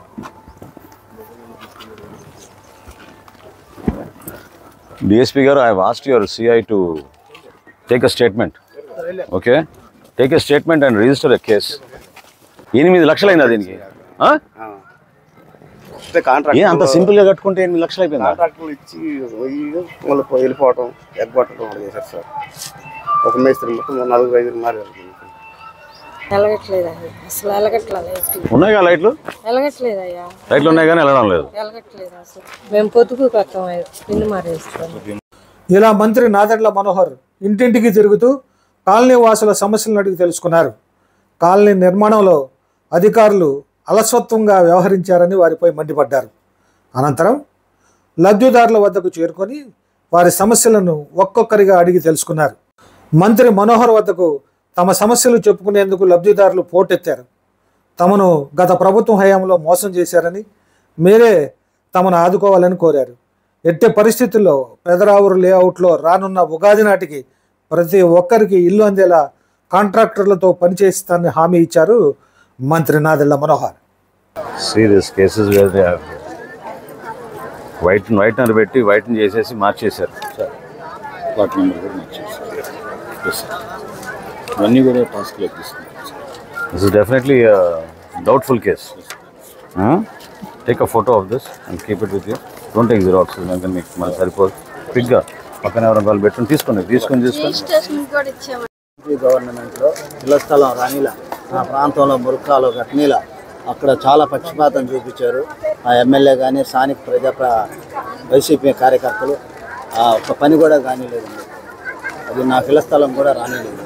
డిఎస్పీ గారు I want your CI to take a statement okay take a statement and register a case ఎనిమిది లక్షలైందా దీనికి ఆ? అంటే కాంట్రాక్ట్ ఏ అంత సింపుల్ గా కట్టుకుంటే ఎనిమిది లక్షలు అయిపోయిందా కాంట్రాక్టులు ఇచ్చి పోయి మళ్ళీ పోయి వెళ్ళిపోవటం ఎగ్గొట్టడం కూడా చేశారు సార్ ఒక మేస్త్రి మొత్తం నలుగురు ఐదుగురు మారారు వెలగట్లేదండి అసలు వెలగట్లేదు ఉన్నాయి కదా లైట్లు వెలగట్లేదయ్యా లైట్లు ఉన్నాయి కానీ వెళ్ళడం లేదు వెలగట్లేదు అసలు మేము పొద్దుకు కట్టం పిల్లి మారేస్తాం ఇలా మంత్రి నాదెండ్ల మనోహర్ ఇంటింటికి తిరుగుతూ కాలనీ వాసుల సమస్యలను అడిగి తెలుసుకున్నారు కాలనీ నిర్మాణంలో అధికారులు అలసత్వంగా వ్యవహరించారని వారిపై మండిపడ్డారు అనంతరం లబ్ధిదారుల వద్దకు చేరుకొని వారి సమస్యలను ఒక్కొక్కరిగా అడిగి తెలుసుకున్నారు మంత్రి మనోహర్ వద్దకు తమ సమస్యలు చెప్పుకునేందుకు లబ్ధిదారులు పోటెత్తారు తమను గత ప్రభుత్వం హయాంలో మోసం చేశారని మీరే తమను ఆదుకోవాలని కోరారు ఎట్టి పరిస్థితుల్లో పెదరావురు లేఅవుట్లో రానున్న ఉగాది నాటికి ప్రతి ఒక్కరికి ఇల్లు అందేలా కాంట్రాక్టర్లతో పనిచేస్తానని హామీ ఇచ్చారు మంత్రి Nadella Manohar serious cases where they white whitener పెట్టి వైట్ని చేసేసి మార్చేశారు ప్లాట్ నెంబర్ కూడా మార్చేసారు ఎస్ సార్ ఇవన్నీ కూడా టాస్క్లోకి తీసుకున్నాం this is definitely doubtful case take a photo of this and keep it with you don't take xerox ఎందుకంటే మీకు మనకు సరిపోదు క్విక్గా పక్కన ఎవరైనా వాళ్ళు పెట్టుకుని తీసుకోండి తీసుకొని తీసుకొని స్టేషన్ కూడా ఇచ్చాము గవర్నమెంట్లో ఇళ్ల స్థలం రానిలా ఆ ప్రాంతంలో మురుకాలు కట్నీలా అక్కడ చాలా పక్షపాతం చూపించారు ఆ ఎమ్మెల్యే కానీ స్థానిక ప్రజా ప్ర- వైసీపీ కార్యకర్తలు ఆ ఒక్క పని కూడా కానీలేదండి అది నాకు ఇళ్ల స్థలం కూడా రానిలేదు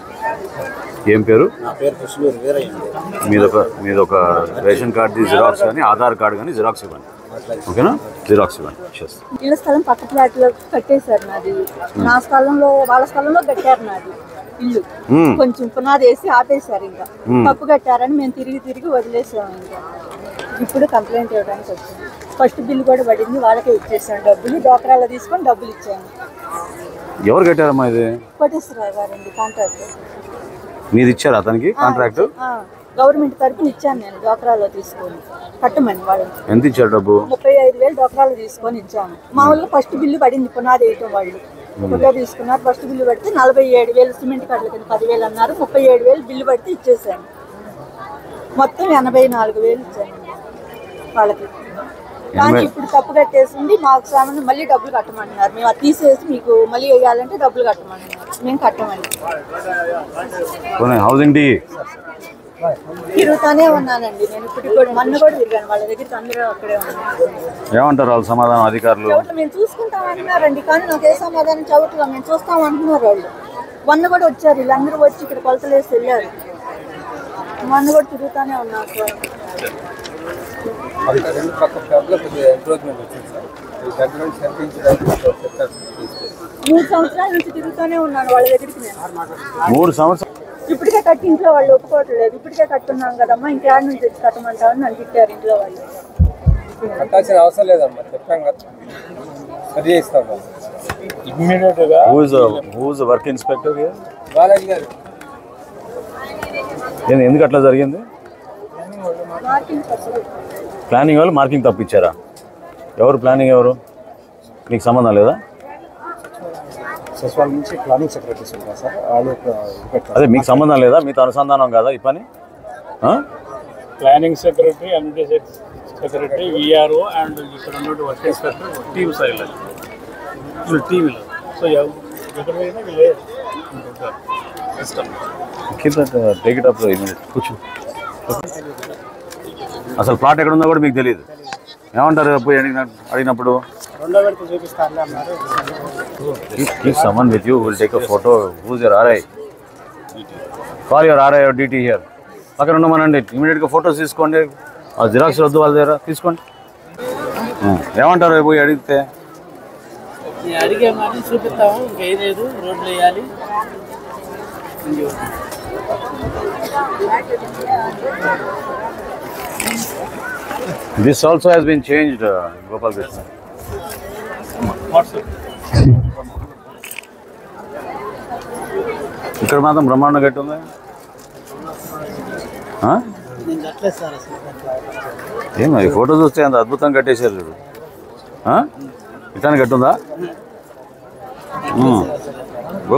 ఏం పేరు నా పేరు కృష్ణూరు వీరయ్య అండి మీదొక మీదొక రేషన్ కార్డు జిరాక్స్ కానీ ఆధార్ కార్డు కానీ జిరాక్స్ ఇవ్వండి ఓకేనా జిరాక్స్ ఇవ్వండి చేస్తాను ఇళ్ళ స్థలం పక్క ఫ్లాట్లో కట్టేశారు నాది నా స్థలంలో వాళ్ళ స్థలంలో కట్టారు నాది ఇల్లు మ్మ్. కొంచెం పునాది వేసి ఆపేశారు ఇంకా మ్మ్. తప్పు కట్టారని మేము తిరిగి తిరిగి వదిలేసాము ఇంకా ఇప్పుడు కంప్లైంట్ ఇవ్వడానికి వచ్చింది ఫస్ట్ బిల్లు కూడా పడింది వాళ్ళకే ఇచ్చేసాను డబ్బులు డోకరాలో తీసుకొని డబ్బులు ఇచ్చాను ఎవరు కట్టారమ్మా ఇది కోటేశ్వరరావు గారండి కాంట్రాక్ట్ మీది ఇచ్చారు అతనికి కాంట్రాక్ట్ గవర్నమెంట్ తరపున ఇచ్చాను నేను డోకరాలో తీసుకొని కట్టమని వాళ్ళు ఎంత ఇచ్చారు డబ్బు ముప్పై ఐదు వేలు డోకరాలు తీసుకొని ఇచ్చాను మా ఊళ్ళో ఫస్ట్ బిల్లు పడింది పునాది వేయటం వాళ్ళు ఫోటో తీసుకున్నారు ఫస్ట్ బిల్లు పడితే నలభై ఏడు వేలు సిమెంట్ కట్టల కింద పదివేలు అన్నారు ముప్పై ఏడు వేలు బిల్లు పడితే ఇచ్చేసాను మొత్తం ఎనభై నాలుగు వేలు ఇచ్చాను వాళ్ళకి కానీ ఎనభై- ఇప్పుడు తప్పు కట్టేసింది మాకు సామాన్ మళ్ళీ డబ్బులు కట్టమంటున్నారు మేము అది తీసేసి మీకు మళ్ళీ వేయాలంటే డబ్బులు కట్టమంటున్నారు మేము కట్టమని పోనీ హౌసింగ్ డి తిరుగుతానే ఉన్నానండి నేను ఇప్పటికి కూడా మొన్న కూడా తిరిగాను వాళ్ళ దగ్గరికి అందరూ అక్కడే ఉన్నాను ఏమంటారు వాళ్ళు సమాధానం అధికారులు చవట్లు మేము చూసుకుంటాం అంటున్నారండి కానీ నాకు ఏ సమాధానం చవట్లో మేము చూస్తాం అంటున్నారు వాళ్ళు మొన్న కూడా వచ్చారు వీళ్ళందరూ వచ్చి ఇక్కడ కొలతలు వేసి వెళ్ళారు మొన్న కూడా తిరుగుతానే ఉన్నారు సార్ అది రెండు పక్క ఫ్లాట్లో కొద్దిగా ఎంక్రోచ్మెంట్ వచ్చింది సార్ ఈ దగ్గర నుంచి కనిపించడానికి చెప్తారు మూడు సంవత్సరాల నుంచి తిరుగుతూనే ఉన్నాను వాళ్ళ దగ్గరికి నేను మూడు సంవత్సరాలు ఇప్పటికే కట్టి ఇంట్లో వాళ్ళు ఒప్పుకోవట్లేదు ఇప్పటికే కట్టున్నాం కదమ్మా ఇంకేడ నుంచి తెచ్చి కట్టమంటామని నన్ను తిట్టారు ఇంట్లో వాళ్ళు కట్టాల్సిన అవసరం లేదమ్మా చెప్పాం కదా సరి చేస్తాం ఇమ్మీడియట్గా who is who is work inspector Balaji గారు ఎందుకు అట్లా జరిగింది మార్కింగ్ అసలు ప్లానింగ్ వాళ్ళు మార్కింగ్ తప్పించారా ఎవరు ప్లానింగ్ ఎవరు నీకు సంబంధం లేదా సచివాలయం నుంచి ప్లానింగ్ సెక్రటరీస్ ఉంటారు సార్ వాళ్ళు ఒక ఇది పెట్టారు. అదే మీకు సంబంధం లేదా మీతో అనుసంధానం కాదా ఈ పని ఆ? Planning secretary MD secretary VRO and ఇక్కడ ఉన్నటువంటి వర్క్ ఇన్స్పెక్టర్ టీమ్ సైడ్ వీళ్ళు టీవీలో సో ఎవ- ఎక్కడ పోయినా వీళ్ళే ఉంటుంటారు system Keep that, uh, take it up uh, immediate. కూర్చో అసలు ప్లాట్ ఎక్కడ ఉందో కూడా మీకు తెలియదు ఏమంటారు పోయి అడిగిన అడిగినప్పుడు రెండో విడత చూపిస్తారులే అన్నారు keep someone with you will take a photo whose your RI call your RI your DT here పక్కన ఉండమనండి ఇమీడియట్గా ఫొటోస్ తీసుకోండి ఆ జిరాక్స్ వద్దు వాళ్ళ దగ్గర తీసుకోండి ఆ, ఏమంటారు పోయి అడిగితే నేను అడిగాం కానీ చూపిస్తాము ఇంకేం లేదు రోడ్లు వేయాలి this also has been changed Gopal Krishna ఇక్కడ మాత్రం బ్రహ్మాండ గట్టి ఉంది ఆ? నేను కట్టలేదు సార్ అసలు ఏం ఈ ఫోటో చూస్తే అంత అద్భుతంగా కట్టేశారు చూడు ఆ? ఇట్లానే కట్టుందా ఉమ్. ఓ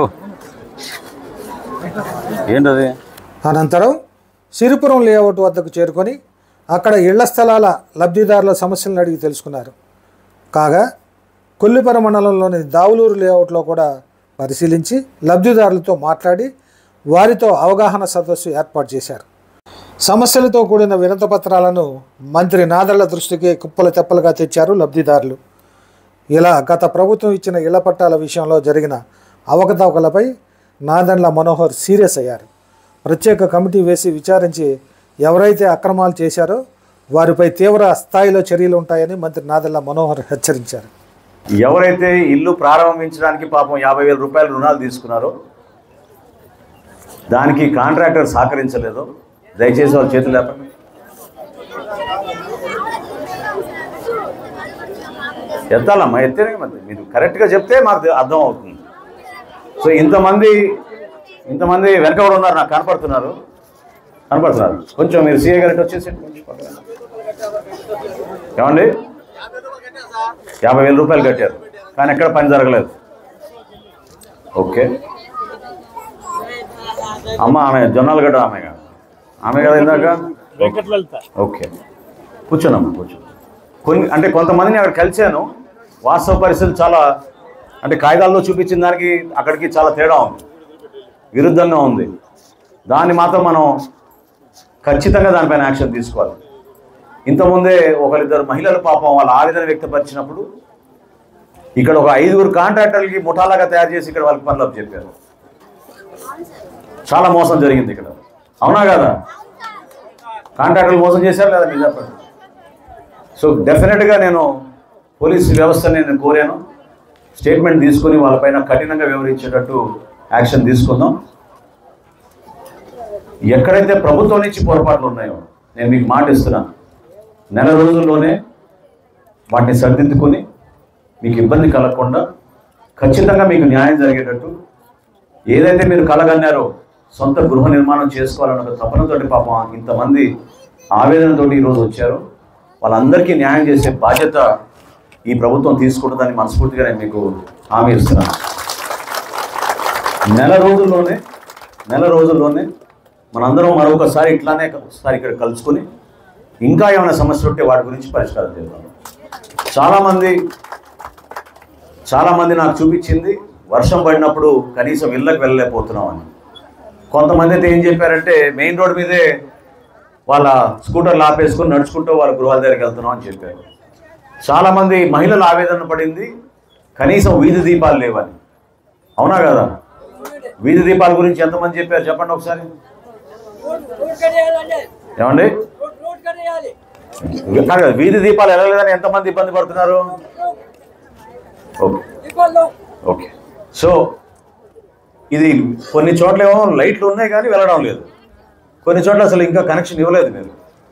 ఏంటది అనంతరం సిరిపురం లేఅవుట్ వద్దకు చేరుకొని అక్కడ ఇళ్ల స్థలాల లబ్ధిదారుల సమస్యలను అడిగి తెలుసుకున్నారు కాగా కొల్లిపర మండలంలోని దావులూరు లేఅవుట్లో కూడా పరిశీలించి లబ్ధిదారులతో మాట్లాడి వారితో అవగాహన సదస్సు ఏర్పాటు చేశారు సమస్యలతో కూడిన వినత పత్రాలను మంత్రి నాదళ్ల దృష్టికి కుప్పలు తెప్పలుగా తెచ్చారు లబ్ధిదారులు ఇలా గత ప్రభుత్వం ఇచ్చిన ఇళ్ల పట్టాల విషయంలో జరిగిన అవకతవకలపై నాదెండ్ల మనోహర్ సీరియస్ అయ్యారు ప్రత్యేక కమిటీ వేసి విచారించి ఎవరైతే అక్రమాలు చేశారో వారిపై తీవ్ర స్థాయిలో చర్యలు ఉంటాయని మంత్రి నాదెళ్ల మనోహర్ హెచ్చరించారు ఎవరైతే ఇల్లు ప్రారంభించడానికి పాపం యాభై వేల రూపాయల రుణాలు తీసుకున్నారో దానికి కాంట్రాక్టర్ సహకరించలేదో దయచేసి వాళ్ళ చేతులు లేపండి ఎత్తాలమ్మా ఎత్తేనే మరి మీరు కరెక్ట్గా చెప్తే మాకు అర్థం అవుతుంది సో ఇంతమంది ఇంతమంది వెనక కూడా ఉన్నారు నాకు కనపడుతున్నారు కనపడుతున్నారు కొంచెం మీరు సీఏ గారికి వచ్చేసి ఏమండి యాభై వేల రూపాయలు కట్టారు కానీ ఎక్కడ పని జరగలేదు ఓకే అమ్మ ఆమె జొన్నలు గడ్డ ఆమె కదా ఆమె కదా ఇందాక వెంకట లలిత ఓకే కూర్చోనమ్మా కూర్చో కొన్ని అంటే కొంతమందిని అక్కడ కలిశాను వాస్తవ పరిస్థితులు చాలా అంటే కాగితాల్లో చూపించిన దానికి అక్కడికి చాలా తేడా ఉంది విరుద్ధంగా ఉంది దాన్ని మాత్రం మనం ఖచ్చితంగా దానిపైన యాక్షన్ తీసుకోవాలి ఇంతకుముందే ఒకరిద్దరు మహిళలు పాపం వాళ్ళ ఆవేదన వ్యక్తపరిచినప్పుడు ఇక్కడ ఒక ఐదుగురు కాంట్రాక్టర్లకి ముఠాలాగా తయారు చేసి ఇక్కడ వాళ్ళకి పనులు చెప్పారు చాలా మోసం జరిగింది ఇక్కడ అవునా కదా కాంట్రాక్టర్లు మోసం చేశారు లేదా మీరు చెప్పండి సో డెఫినెట్గా నేను పోలీస్ వ్యవస్థని నేను కోరాను స్టేట్మెంట్ తీసుకొని వాళ్ళపైన కఠినంగా వివరించేటట్టు యాక్షన్ తీసుకుందాం ఎక్కడైతే ప్రభుత్వం నుంచి పొరపాట్లు ఉన్నాయో నేను మీకు మాట ఇస్తున్నాను నెల రోజుల్లోనే వాటిని సరిదిద్దుకొని మీకు ఇబ్బంది కలగకుండా ఖచ్చితంగా మీకు న్యాయం జరిగేటట్టు ఏదైతే మీరు కలగన్నారో సొంత గృహ నిర్మాణం చేసుకోవాలన్న ఒక తపనతోటి పాపం ఇంతమంది ఆవేదనతోటి ఈరోజు వచ్చారు వాళ్ళందరికీ న్యాయం చేసే బాధ్యత ఈ ప్రభుత్వం తీసుకుంటుందని మనస్ఫూర్తిగా నేను మీకు హామీ ఇస్తున్నాను నెల రోజుల్లోనే నెల రోజుల్లోనే మనందరం మరొకసారి ఇట్లానే ఒకసారి ఇక్కడ కలుసుకొని ఇంకా ఏమైనా సమస్యలు ఉంటే వాటి గురించి పరిష్కారం చేద్దాం చాలామంది చాలామంది నాకు చూపించింది వర్షం పడినప్పుడు కనీసం ఇళ్ళకి వెళ్ళలేకపోతున్నాం అని కొంతమంది అయితే ఏం చెప్పారంటే మెయిన్ రోడ్ మీదే వాళ్ళ స్కూటర్లు ఆపేసుకొని నడుచుకుంటూ వాళ్ళ గృహాల దగ్గరికి వెళ్తున్నాం అని చెప్పారు చాలామంది మహిళలు ఆవేదన పడింది కనీసం వీధి దీపాలు లేవని అవునా కదా వీధి దీపాల గురించి ఎంతమంది చెప్పారు చెప్పండి ఒకసారి ఏమండి కాదు కదా, వీధి దీపాలు వెళ్ళలేదని ఎంతమంది ఇబ్బంది పడుతున్నారు ఓకే ఓకే సో ఇది కొన్ని చోట్ల ఏమో లైట్లు ఉన్నాయి కానీ వెళ్ళడం లేదు కొన్ని చోట్ల అసలు ఇంకా కనెక్షన్ ఇవ్వలేదు మీరు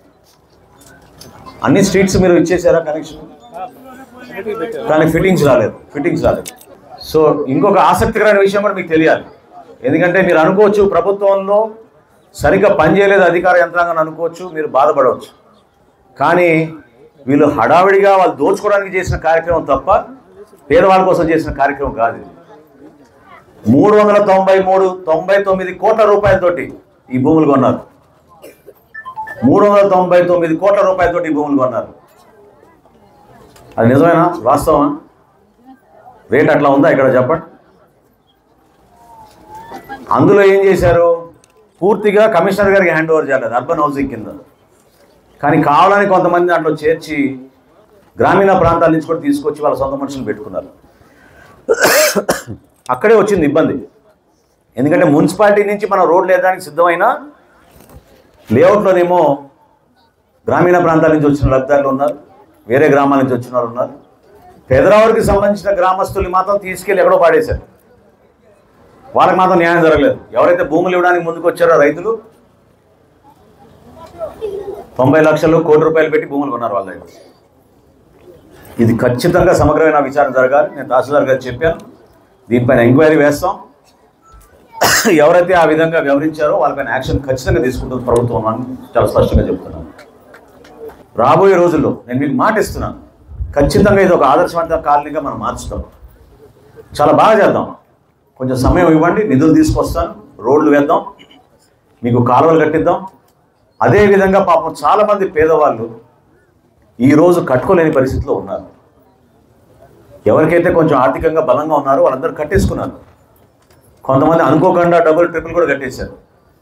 అన్ని స్ట్రీట్స్ మీరు ఇచ్చేసారా కనెక్షన్ కానీ ఫిట్టింగ్స్ రాలేదు ఫిట్టింగ్స్ రాలేదు సో ఇంకొక ఆసక్తికరమైన విషయం కూడా మీకు తెలియాలి ఎందుకంటే మీరు అనుకోవచ్చు ప్రభుత్వంలో సరిగ్గా పనిచేయలేదు అధికార యంత్రాంగం అనుకోవచ్చు మీరు బాధపడవచ్చు కానీ వీళ్ళు హడావిడిగా వాళ్ళు దోచుకోవడానికి చేసిన కార్యక్రమం తప్ప పేదవాళ్ళ కోసం చేసిన కార్యక్రమం కాదు ఇది మూడు వందల తొంభై మూడు తొంభై తొమ్మిది కోట్ల రూపాయలతోటి ఈ భూములు కొన్నారు మూడు వందల తొంభై తొమ్మిది కోట్ల రూపాయలతోటి ఈ భూములు కొన్నారు అది నిజమేనా వాస్తవమా రేట్ అట్లా ఉందా ఇక్కడ చెప్పండి అందులో ఏం చేశారు పూర్తిగా కమిషనర్ గారికి హ్యాండ్ ఓవర్ చేయలేదు అర్బన్ హౌసింగ్ కింద కానీ కావాలని కొంతమంది దాంట్లో చేర్చి గ్రామీణ ప్రాంతాల నుంచి కూడా తీసుకొచ్చి వాళ్ళ సొంత మనుషులు పెట్టుకున్నారు అక్కడే వచ్చింది ఇబ్బంది ఎందుకంటే మున్సిపాలిటీ నుంచి మనం రోడ్లు వేయడానికి సిద్ధమైన లేఅవుట్లోనేమో గ్రామీణ ప్రాంతాల నుంచి వచ్చిన లబ్ధిదారులు ఉన్నారు వేరే గ్రామాల నుంచి వచ్చిన వాళ్ళు ఉన్నారు పెదరావుడికి సంబంధించిన గ్రామస్తుల్ని మాత్రం తీసుకెళ్ళి ఎక్కడో పాడేశారు వాళ్ళకి మాత్రం న్యాయం జరగలేదు ఎవరైతే భూములు ఇవ్వడానికి ముందుకు వచ్చారో రైతులు తొంభై లక్షలు కోటి రూపాయలు పెట్టి భూములు కొన్నారు వాళ్ళ దగ్గర ఇది ఖచ్చితంగా సమగ్రమైన విచారణ జరగాలి నేను తహసీల్దార్ గారు చెప్పాను దీనిపైన ఎంక్వైరీ వేస్తాం ఎవరైతే ఆ విధంగా వ్యవహరించారో వాళ్ళపైన యాక్షన్ ఖచ్చితంగా తీసుకుంటుంది ప్రభుత్వం అని చాలా స్పష్టంగా చెప్తున్నాను రాబోయే రోజుల్లో నేను మీకు మాట ఇస్తున్నాను ఖచ్చితంగా ఇది ఒక ఆదర్శవంత కాలనీగా మనం మార్చుతాం చాలా బాగా చేద్దాం కొంచెం సమయం ఇవ్వండి నిధులు తీసుకొస్తాను రోడ్లు వేద్దాం మీకు కాలువలు కట్టిద్దాం అదేవిధంగా పాపం చాలామంది పేదవాళ్ళు ఈరోజు కట్టుకోలేని పరిస్థితిలో ఉన్నారు ఎవరికైతే కొంచెం ఆర్థికంగా బలంగా ఉన్నారో వాళ్ళందరూ కట్టేసుకున్నారు కొంతమంది అనుకోకుండా డబుల్ ట్రిపుల్ కూడా కట్టేశారు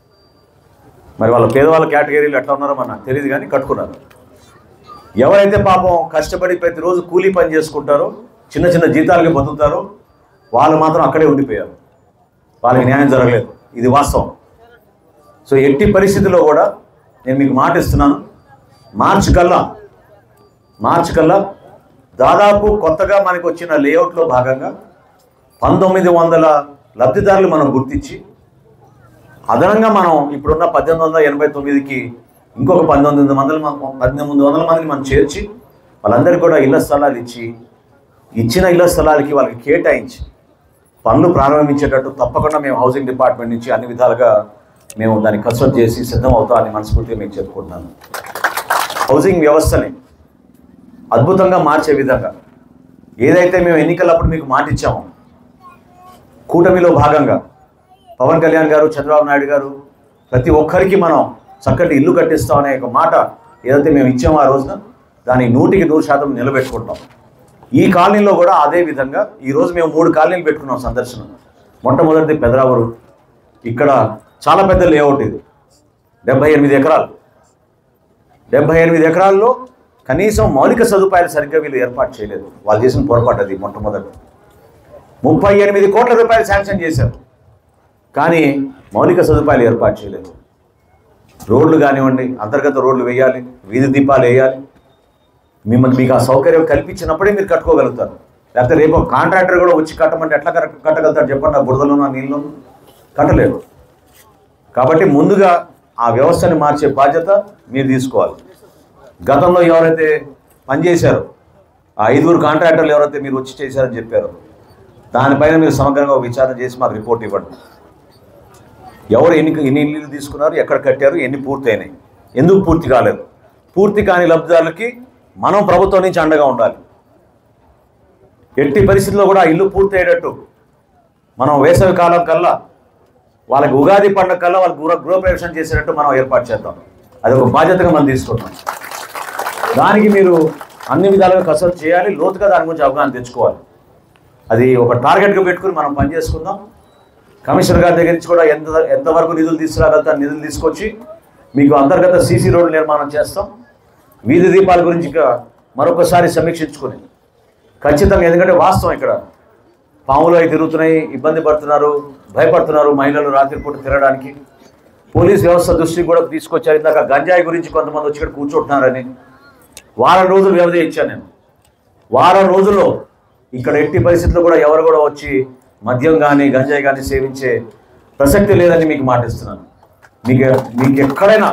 మరి వాళ్ళ పేదవాళ్ళ కేటగిరీలు ఎట్లా ఉన్నారో మన నాకు తెలియదు కానీ కట్టుకున్నారు ఎవరైతే పాపం కష్టపడి ప్రతిరోజు కూలీ పని చేసుకుంటారో చిన్న చిన్న జీతాలకి బతుకుతారో వాళ్ళు మాత్రం అక్కడే ఉండిపోయారు వాళ్ళకి న్యాయం జరగలేదు ఇది వాస్తవం సో ఎట్టి పరిస్థితుల్లో కూడా నేను మీకు మాట ఇస్తున్నాను మార్చి కల్లా మార్చి కల్లా దాదాపు కొత్తగా మనకు వచ్చిన లేఅవుట్లో భాగంగా పంతొమ్మిది వందల లబ్ధిదారులు మనం గుర్తించి అదనంగా మనం ఇప్పుడున్న పద్దెనిమిది వందల ఎనభై తొమ్మిదికి ఇంకొక పంతొమ్మిది వందల మ- పద్దెనిమిది వందల మందిని మనం చేర్చి వాళ్ళందరికీ కూడా ఇళ్ల స్థలాలు ఇచ్చి ఇచ్చిన ఇళ్ల స్థలాలకి వాళ్ళకి కేటాయించి పనులు ప్రారంభించేటట్టు తప్పకుండా మేము హౌసింగ్ డిపార్ట్మెంట్ నుంచి అన్ని విధాలుగా మేము దాన్ని కన్సల్ట్ చేసి సిద్ధం అవుతామని మనస్ఫూర్తిగా మీకు చెప్పుకుంటున్నాను హౌసింగ్ వ్యవస్థని అద్భుతంగా మార్చే విధంగా ఏదైతే మేము ఎన్నికలప్పుడు మీకు మాట ఇచ్చామో కూటమిలో భాగంగా పవన్ కళ్యాణ్ గారు చంద్రబాబు నాయుడు గారు ప్రతి ఒక్కరికి మనం చక్కటి ఇల్లు కట్టిస్తామనే ఒక మాట ఏదైతే మేము ఇచ్చామో ఆ రోజున దాన్ని నూటికి నూరు శాతం నిలబెట్టుకుంటాం ఈ కాలనీలో కూడా అదే విధంగా ఈరోజు మేము మూడు కాలనీలు పెట్టుకున్నాం సందర్శన మొట్టమొదటిది పెదరావూరు ఇక్కడ చాలా పెద్ద లేఅవుట్ ఇది డెబ్బై ఎనిమిది ఎకరాలు డెబ్బై ఎనిమిది ఎకరాల్లో కనీసం మౌలిక సదుపాయాలు సరిగ్గా వీళ్ళు ఏర్పాటు చేయలేదు వాళ్ళు చేసిన పొరపాటు అది మొట్టమొదటి ముప్పై ఎనిమిది కోట్ల రూపాయలు శాంక్షన్ చేశారు కానీ మౌలిక సదుపాయాలు ఏర్పాటు చేయలేదు రోడ్లు కానివ్వండి అంతర్గత రోడ్లు వేయాలి వీధి దీపాలు వేయాలి మిమ్మల్ని మీకు ఆ సౌకర్యం కల్పించినప్పుడే మీరు కట్టుకోగలుగుతారు లేకపోతే రేపు ఒక కాంట్రాక్టర్ కూడా వచ్చి కట్టమంటే ఎట్లా కరెక్ట్ కట్టగలుగుతారు చెప్పండి ఆ బురదలోనూ ఆ నీళ్ళలోనూ కట్టలేరు కాబట్టి ముందుగా ఆ వ్యవస్థని మార్చే బాధ్యత మీరు తీసుకోవాలి గతంలో ఎవరైతే పనిచేశారో ఆ ఐదుగురు కాంట్రాక్టర్లు ఎవరైతే మీరు వచ్చి చేశారని చెప్పారో దానిపైన మీరు సమగ్రంగా ఒక విచారణ చేసి మాకు రిపోర్ట్ ఇవ్వండి ఎవరు ఎన్ని ఎన్ని ఇల్లు తీసుకున్నారు ఎక్కడ కట్టారు ఎన్ని పూర్తి అయినాయి ఎందుకు పూర్తి కాలేదు పూర్తి కాని లబ్ధిదారులకి మనం ప్రభుత్వం నుంచి అండగా ఉండాలి ఎట్టి పరిస్థితుల్లో కూడా ఆ ఇల్లు పూర్తి అయ్యేటట్టు మనం వేసవి కాలం కల్లా వాళ్ళకి ఉగాది పండుగ కల్లా వాళ్ళకి గృహ గృహప్రవేశం చేసేటట్టు మనం ఏర్పాటు చేద్దాం అది ఒక బాధ్యతగా మనం తీసుకుంటాం దానికి మీరు అన్ని విధాలుగా కసరత్తు చేయాలి లోతుగా దాని గురించి అవగాహన తెచ్చుకోవాలి అది ఒక టార్గెట్గా పెట్టుకుని మనం పని చేసుకుందాం కమిషనర్ గారి దగ్గర నుంచి కూడా ఎంత ఎంతవరకు నిధులు తీసుకురాగలుగుతారు నిధులు తీసుకొచ్చి మీకు అంతర్గత సీసీ రోడ్డు నిర్మాణం చేస్తాం వీధి దీపాల గురించి ఇక మరొకసారి సమీక్షించుకొని ఖచ్చితంగా ఎందుకంటే వాస్తవం ఇక్కడ పాములు అవి తిరుగుతున్నాయి ఇబ్బంది పడుతున్నారు భయపడుతున్నారు మహిళలు రాత్రిపూట తిరగడానికి పోలీస్ వ్యవస్థ దృష్టికి కూడా తీసుకొచ్చారు ఇందాక గంజాయి గురించి కొంతమంది వచ్చి ఇక్కడ కూర్చుంటున్నారని వారం రోజులు వ్యవధి ఇచ్చాను నేను వారం రోజుల్లో ఇక్కడ ఎట్టి పరిస్థితుల్లో కూడా ఎవరు కూడా వచ్చి మద్యం కానీ గంజాయి కానీ సేవించే ప్రసక్తి లేదని మీకు మాటిస్తున్నాను మీకు మీకు ఎక్కడైనా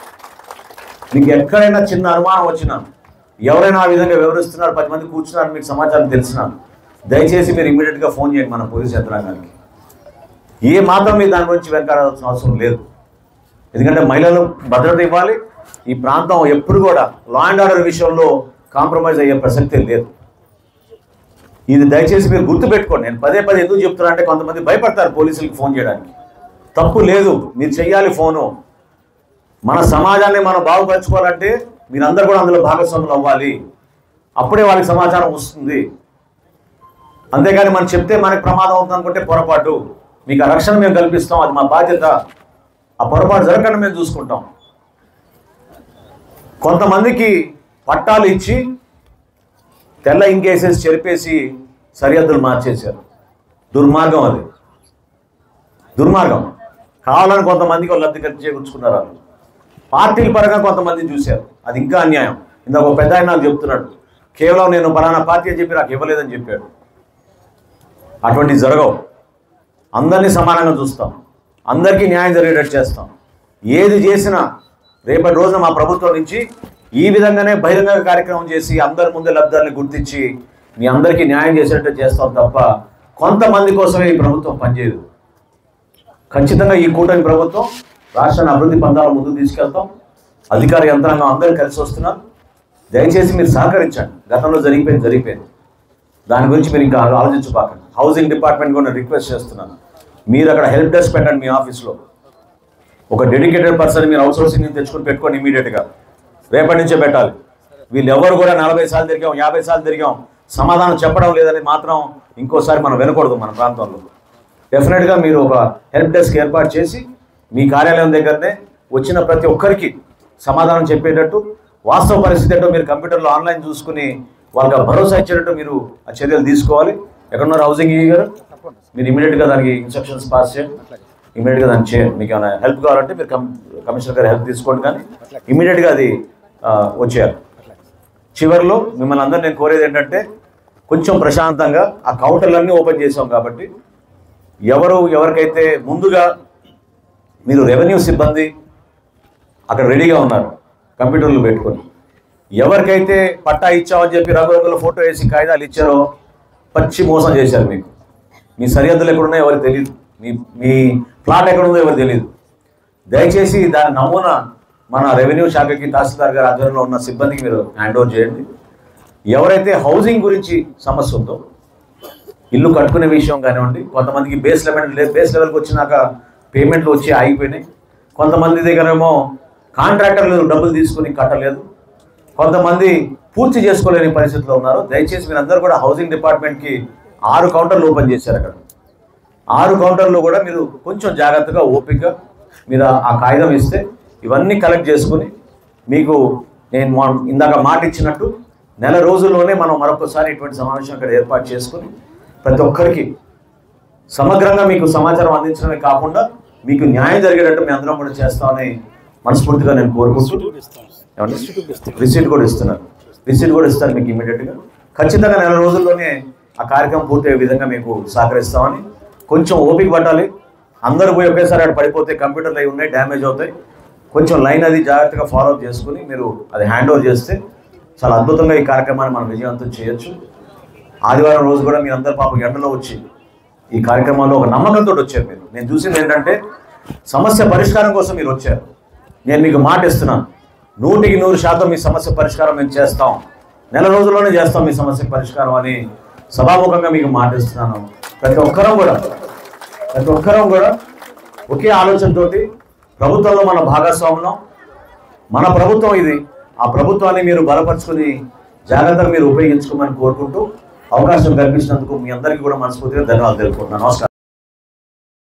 మీకు ఎక్కడైనా చిన్న అనుమానం వచ్చినా ఎవరైనా ఆ విధంగా వివరిస్తున్నారు పది మంది కూర్చున్నారు మీకు సమాచారం తెలిసిన దయచేసి మీరు ఇమీడియట్గా ఫోన్ చేయండి మన పోలీస్ యంత్రాంగానికి ఏ మాత్రం మీరు దాని గురించి వెనకాడాల్సిన అవసరం లేదు ఎందుకంటే మహిళలు భద్రత ఇవ్వాలి ఈ ప్రాంతం ఎప్పుడు కూడా లా అండ్ ఆర్డర్ విషయంలో కాంప్రమైజ్ అయ్యే ప్రసక్తే లేదు ఇది దయచేసి మీరు గుర్తుపెట్టుకోండి నేను పదే పదే ఎందుకు చెప్తున్నా అంటే కొంతమంది భయపడతారు పోలీసులకు ఫోన్ చేయడానికి తప్పు లేదు మీరు చెయ్యాలి ఫోను మన సమాజాన్ని మనం బాగుపరచుకోవాలంటే మీరందరూ కూడా అందులో భాగస్వాములు అవ్వాలి అప్పుడే వాళ్ళకి సమాచారం వస్తుంది అంతేగాని మనం చెప్తే మనకి ప్రమాదం అవుతుంది అనుకుంటే పొరపాటు మీకు ఆ రక్షణ మేము కల్పిస్తాం అది మా బాధ్యత ఆ పొరపాటు జరగకుండా మేము చూసుకుంటాం కొంతమందికి పట్టాలు ఇచ్చి తెల్ల ఇంకేసేసి చెరిపేసి సరిహద్దులు మార్చేశారు దుర్మార్గం అది దుర్మార్గం కావాలని కొంతమందికి వాళ్ళు లబ్ధి కలిసి చేకూర్చుకున్నారు వాళ్ళు పార్టీల పరంగా కొంతమంది చూశారు అది ఇంకా అన్యాయం ఇందాక ఒక పెద్ద ఆయన నాకు చెప్తున్నాడు కేవలం నేను పలానా పార్టీ అని చెప్పి నాకు ఇవ్వలేదని చెప్పాడు అటువంటివి జరగవు అందరినీ సమానంగా చూస్తాం అందరికీ న్యాయం జరిగేటట్టు చేస్తాం ఏది చేసినా రేపటి రోజున మా ప్రభుత్వం నుంచి ఈ విధంగానే బహిరంగ కార్యక్రమం చేసి అందరి ముందు లబ్ధాన్ని గుర్తించి మీ అందరికీ న్యాయం చేసేటట్టు చేస్తాం తప్ప కొంతమంది కోసమే ఈ ప్రభుత్వం పనిచేయదు ఖచ్చితంగా ఈ కూటమి ప్రభుత్వం రాష్ట్రాన్ని అభివృద్ధి పందాల ముందుకు తీసుకెళ్తాం అధికార యంత్రాంగం అందరూ కలిసి వస్తున్నారు దయచేసి మీరు సహకరించండి గతంలో జరిగిపోయింది జరిగిపోయింది దాని గురించి మీరు ఇంకా ఆలోచించబాకండి హౌసింగ్ డిపార్ట్మెంట్ కూడా రిక్వెస్ట్ చేస్తున్నాను మీరు అక్కడ హెల్ప్ డెస్క్ పెట్టండి మీ ఆఫీస్లో ఒక డెడికేటెడ్ పర్సన్ మీరు అవుట్ సోర్సింగ్ తెచ్చుకొని పెట్టుకోండి ఇమీడియట్గా రేపటి నుంచే పెట్టాలి వీళ్ళు ఎవరు కూడా నలభై సార్లు తిరిగాం యాభై సార్లు తిరిగాం సమాధానం చెప్పడం లేదని మాత్రం ఇంకోసారి మనం వినకూడదు మన ప్రాంతంలో డెఫినెట్గా మీరు ఒక హెల్ప్ డెస్క్ ఏర్పాటు చేసి మీ కార్యాలయం దగ్గరనే వచ్చిన ప్రతి ఒక్కరికి సమాధానం చెప్పేటట్టు వాస్తవ పరిస్థితి ఏంటో మీరు కంప్యూటర్లో ఆన్లైన్ చూసుకుని వాళ్ళకి ఆ భరోసా ఇచ్చేటట్టు మీరు ఆ చర్యలు తీసుకోవాలి ఎక్కడున్నారు హౌసింగ్ ఈ గారు మీరు ఇమీడియట్గా దానికి ఇన్స్ట్రక్షన్స్ పాస్ చేయండి ఇమీడియట్గా దాన్ని చేయండి మీకు ఏమైనా హెల్ప్ కావాలంటే మీరు కమ్ కమిషనర్ గారు హెల్ప్ తీసుకోండి కానీ ఇమీడియట్గా అది ఆ, వచ్చేయాలి చివరిలో మిమ్మల్ని అందరూ నేను కోరేది ఏంటంటే కొంచెం ప్రశాంతంగా ఆ కౌంటర్లన్నీ ఓపెన్ చేసాం కాబట్టి ఎవరు ఎవరికైతే ముందుగా మీరు రెవెన్యూ సిబ్బంది అక్కడ రెడీగా ఉన్నారు కంప్యూటర్లు పెట్టుకొని ఎవరికైతే పట్టా ఇచ్చామని చెప్పి రంగురంగుల ఫోటో వేసి కాగితాలు ఇచ్చారో పచ్చి మోసం చేశారు మీకు మీ సరిహద్దులు ఎక్కడున్నాయో ఎవరికి తెలియదు మీ మీ ప్లాట్ ఎక్కడుందో ఎవరికి తెలియదు దయచేసి దాని నమూనా మన రెవెన్యూ శాఖకి తహసీల్దార్ గారి ఆధ్వర్యంలో ఉన్న సిబ్బందికి మీరు హ్యాండ్ ఓవర్ చేయండి ఎవరైతే హౌసింగ్ గురించి సమస్య ఉందో ఇల్లు కట్టుకునే విషయం కానివ్వండి కొంతమందికి బేస్ లెవెల్ బేస్ లెవెల్కి వచ్చినాక పేమెంట్లు వచ్చి ఆగిపోయినాయి కొంతమంది దగ్గరేమో కాంట్రాక్టర్లు డబ్బులు తీసుకుని కట్టలేదు కొంతమంది పూర్తి చేసుకోలేని పరిస్థితిలో ఉన్నారు దయచేసి మీరందరూ కూడా హౌసింగ్ డిపార్ట్మెంట్కి ఆరు కౌంటర్లు ఓపెన్ చేశారు అక్కడ ఆరు కౌంటర్లు కూడా మీరు కొంచెం జాగ్రత్తగా ఓపికగా మీరు ఆ- ఆ కాగితం ఇస్తే ఇవన్నీ కలెక్ట్ చేసుకుని మీకు నేను మొ- ఇందాక మాట ఇచ్చినట్టు నెల రోజుల్లోనే మనం మరొకసారి ఇటువంటి సమావేశం ఇక్కడ ఏర్పాటు చేసుకుని ప్రతి ఒక్కరికి సమగ్రంగా మీకు సమాచారం అందించడమే కాకుండా మీకు న్యాయం జరిగేటట్టు మీ అందరం కూడా చేస్తామని మనస్ఫూర్తిగా నేను కోరుకుంటూ ఏమండి? రిసీట్ కూడా ఇస్తున్నారు రిసీట్ కూడా ఇస్తారు మీకు ఇమీడియట్గా ఖచ్చితంగా నెల రోజుల్లోనే ఆ కార్యక్రమం పూర్తయ్యే విధంగా మీకు సహకరిస్తామని కొంచెం ఓపిక పట్టాలి అందరూ పోయి ఒకేసారి అక్కడ పడిపోతే కంప్యూటర్లు అవి ఉన్నాయి డ్యామేజ్ అవుతాయి కొంచెం లైన్ అది జాగ్రత్తగా ఫాలో అప్ చేసుకుని మీరు అది హ్యాండ్ ఓవర్ చేస్తే చాలా అద్భుతంగా ఈ కార్యక్రమాన్ని మనం విజయవంతం చేయొచ్చు ఆదివారం రోజు కూడా మీరు అందరు పాపం ఎండలో వచ్చి ఈ కార్యక్రమంలో ఒక నమ్మకంతో వచ్చారు మీరు నేను చూసింది ఏంటంటే సమస్య పరిష్కారం కోసం మీరు వచ్చారు నేను మీకు మాట ఇస్తున్నాను నూటికి నూరు శాతం మీ సమస్య పరిష్కారం మేము చేస్తాం నెల రోజుల్లోనే చేస్తాం మీ సమస్య పరిష్కారం అని సభాముఖంగా మీకు మాట ఇస్తున్నాను ప్రతి ఒక్కరం కూడా ప్రతి ఒక్కరం కూడా ఒకే ఆలోచనతోటి ప్రభుత్వంలో మన భాగస్వామ్యం మన ప్రభుత్వం ఇది ఆ ప్రభుత్వాన్ని మీరు బలపరుచుకుని జాగ్రత్తగా మీరు ఉపయోగించుకోమని కోరుకుంటూ అవకాశం కల్పించినందుకు మీ అందరికీ కూడా మనస్ఫూర్తిగా ధన్యవాదాలు తెలుపుకుంటున్నాను నమస్కారం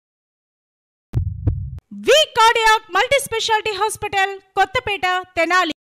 V cardiac multi speciality hospital Kothapeta Tenali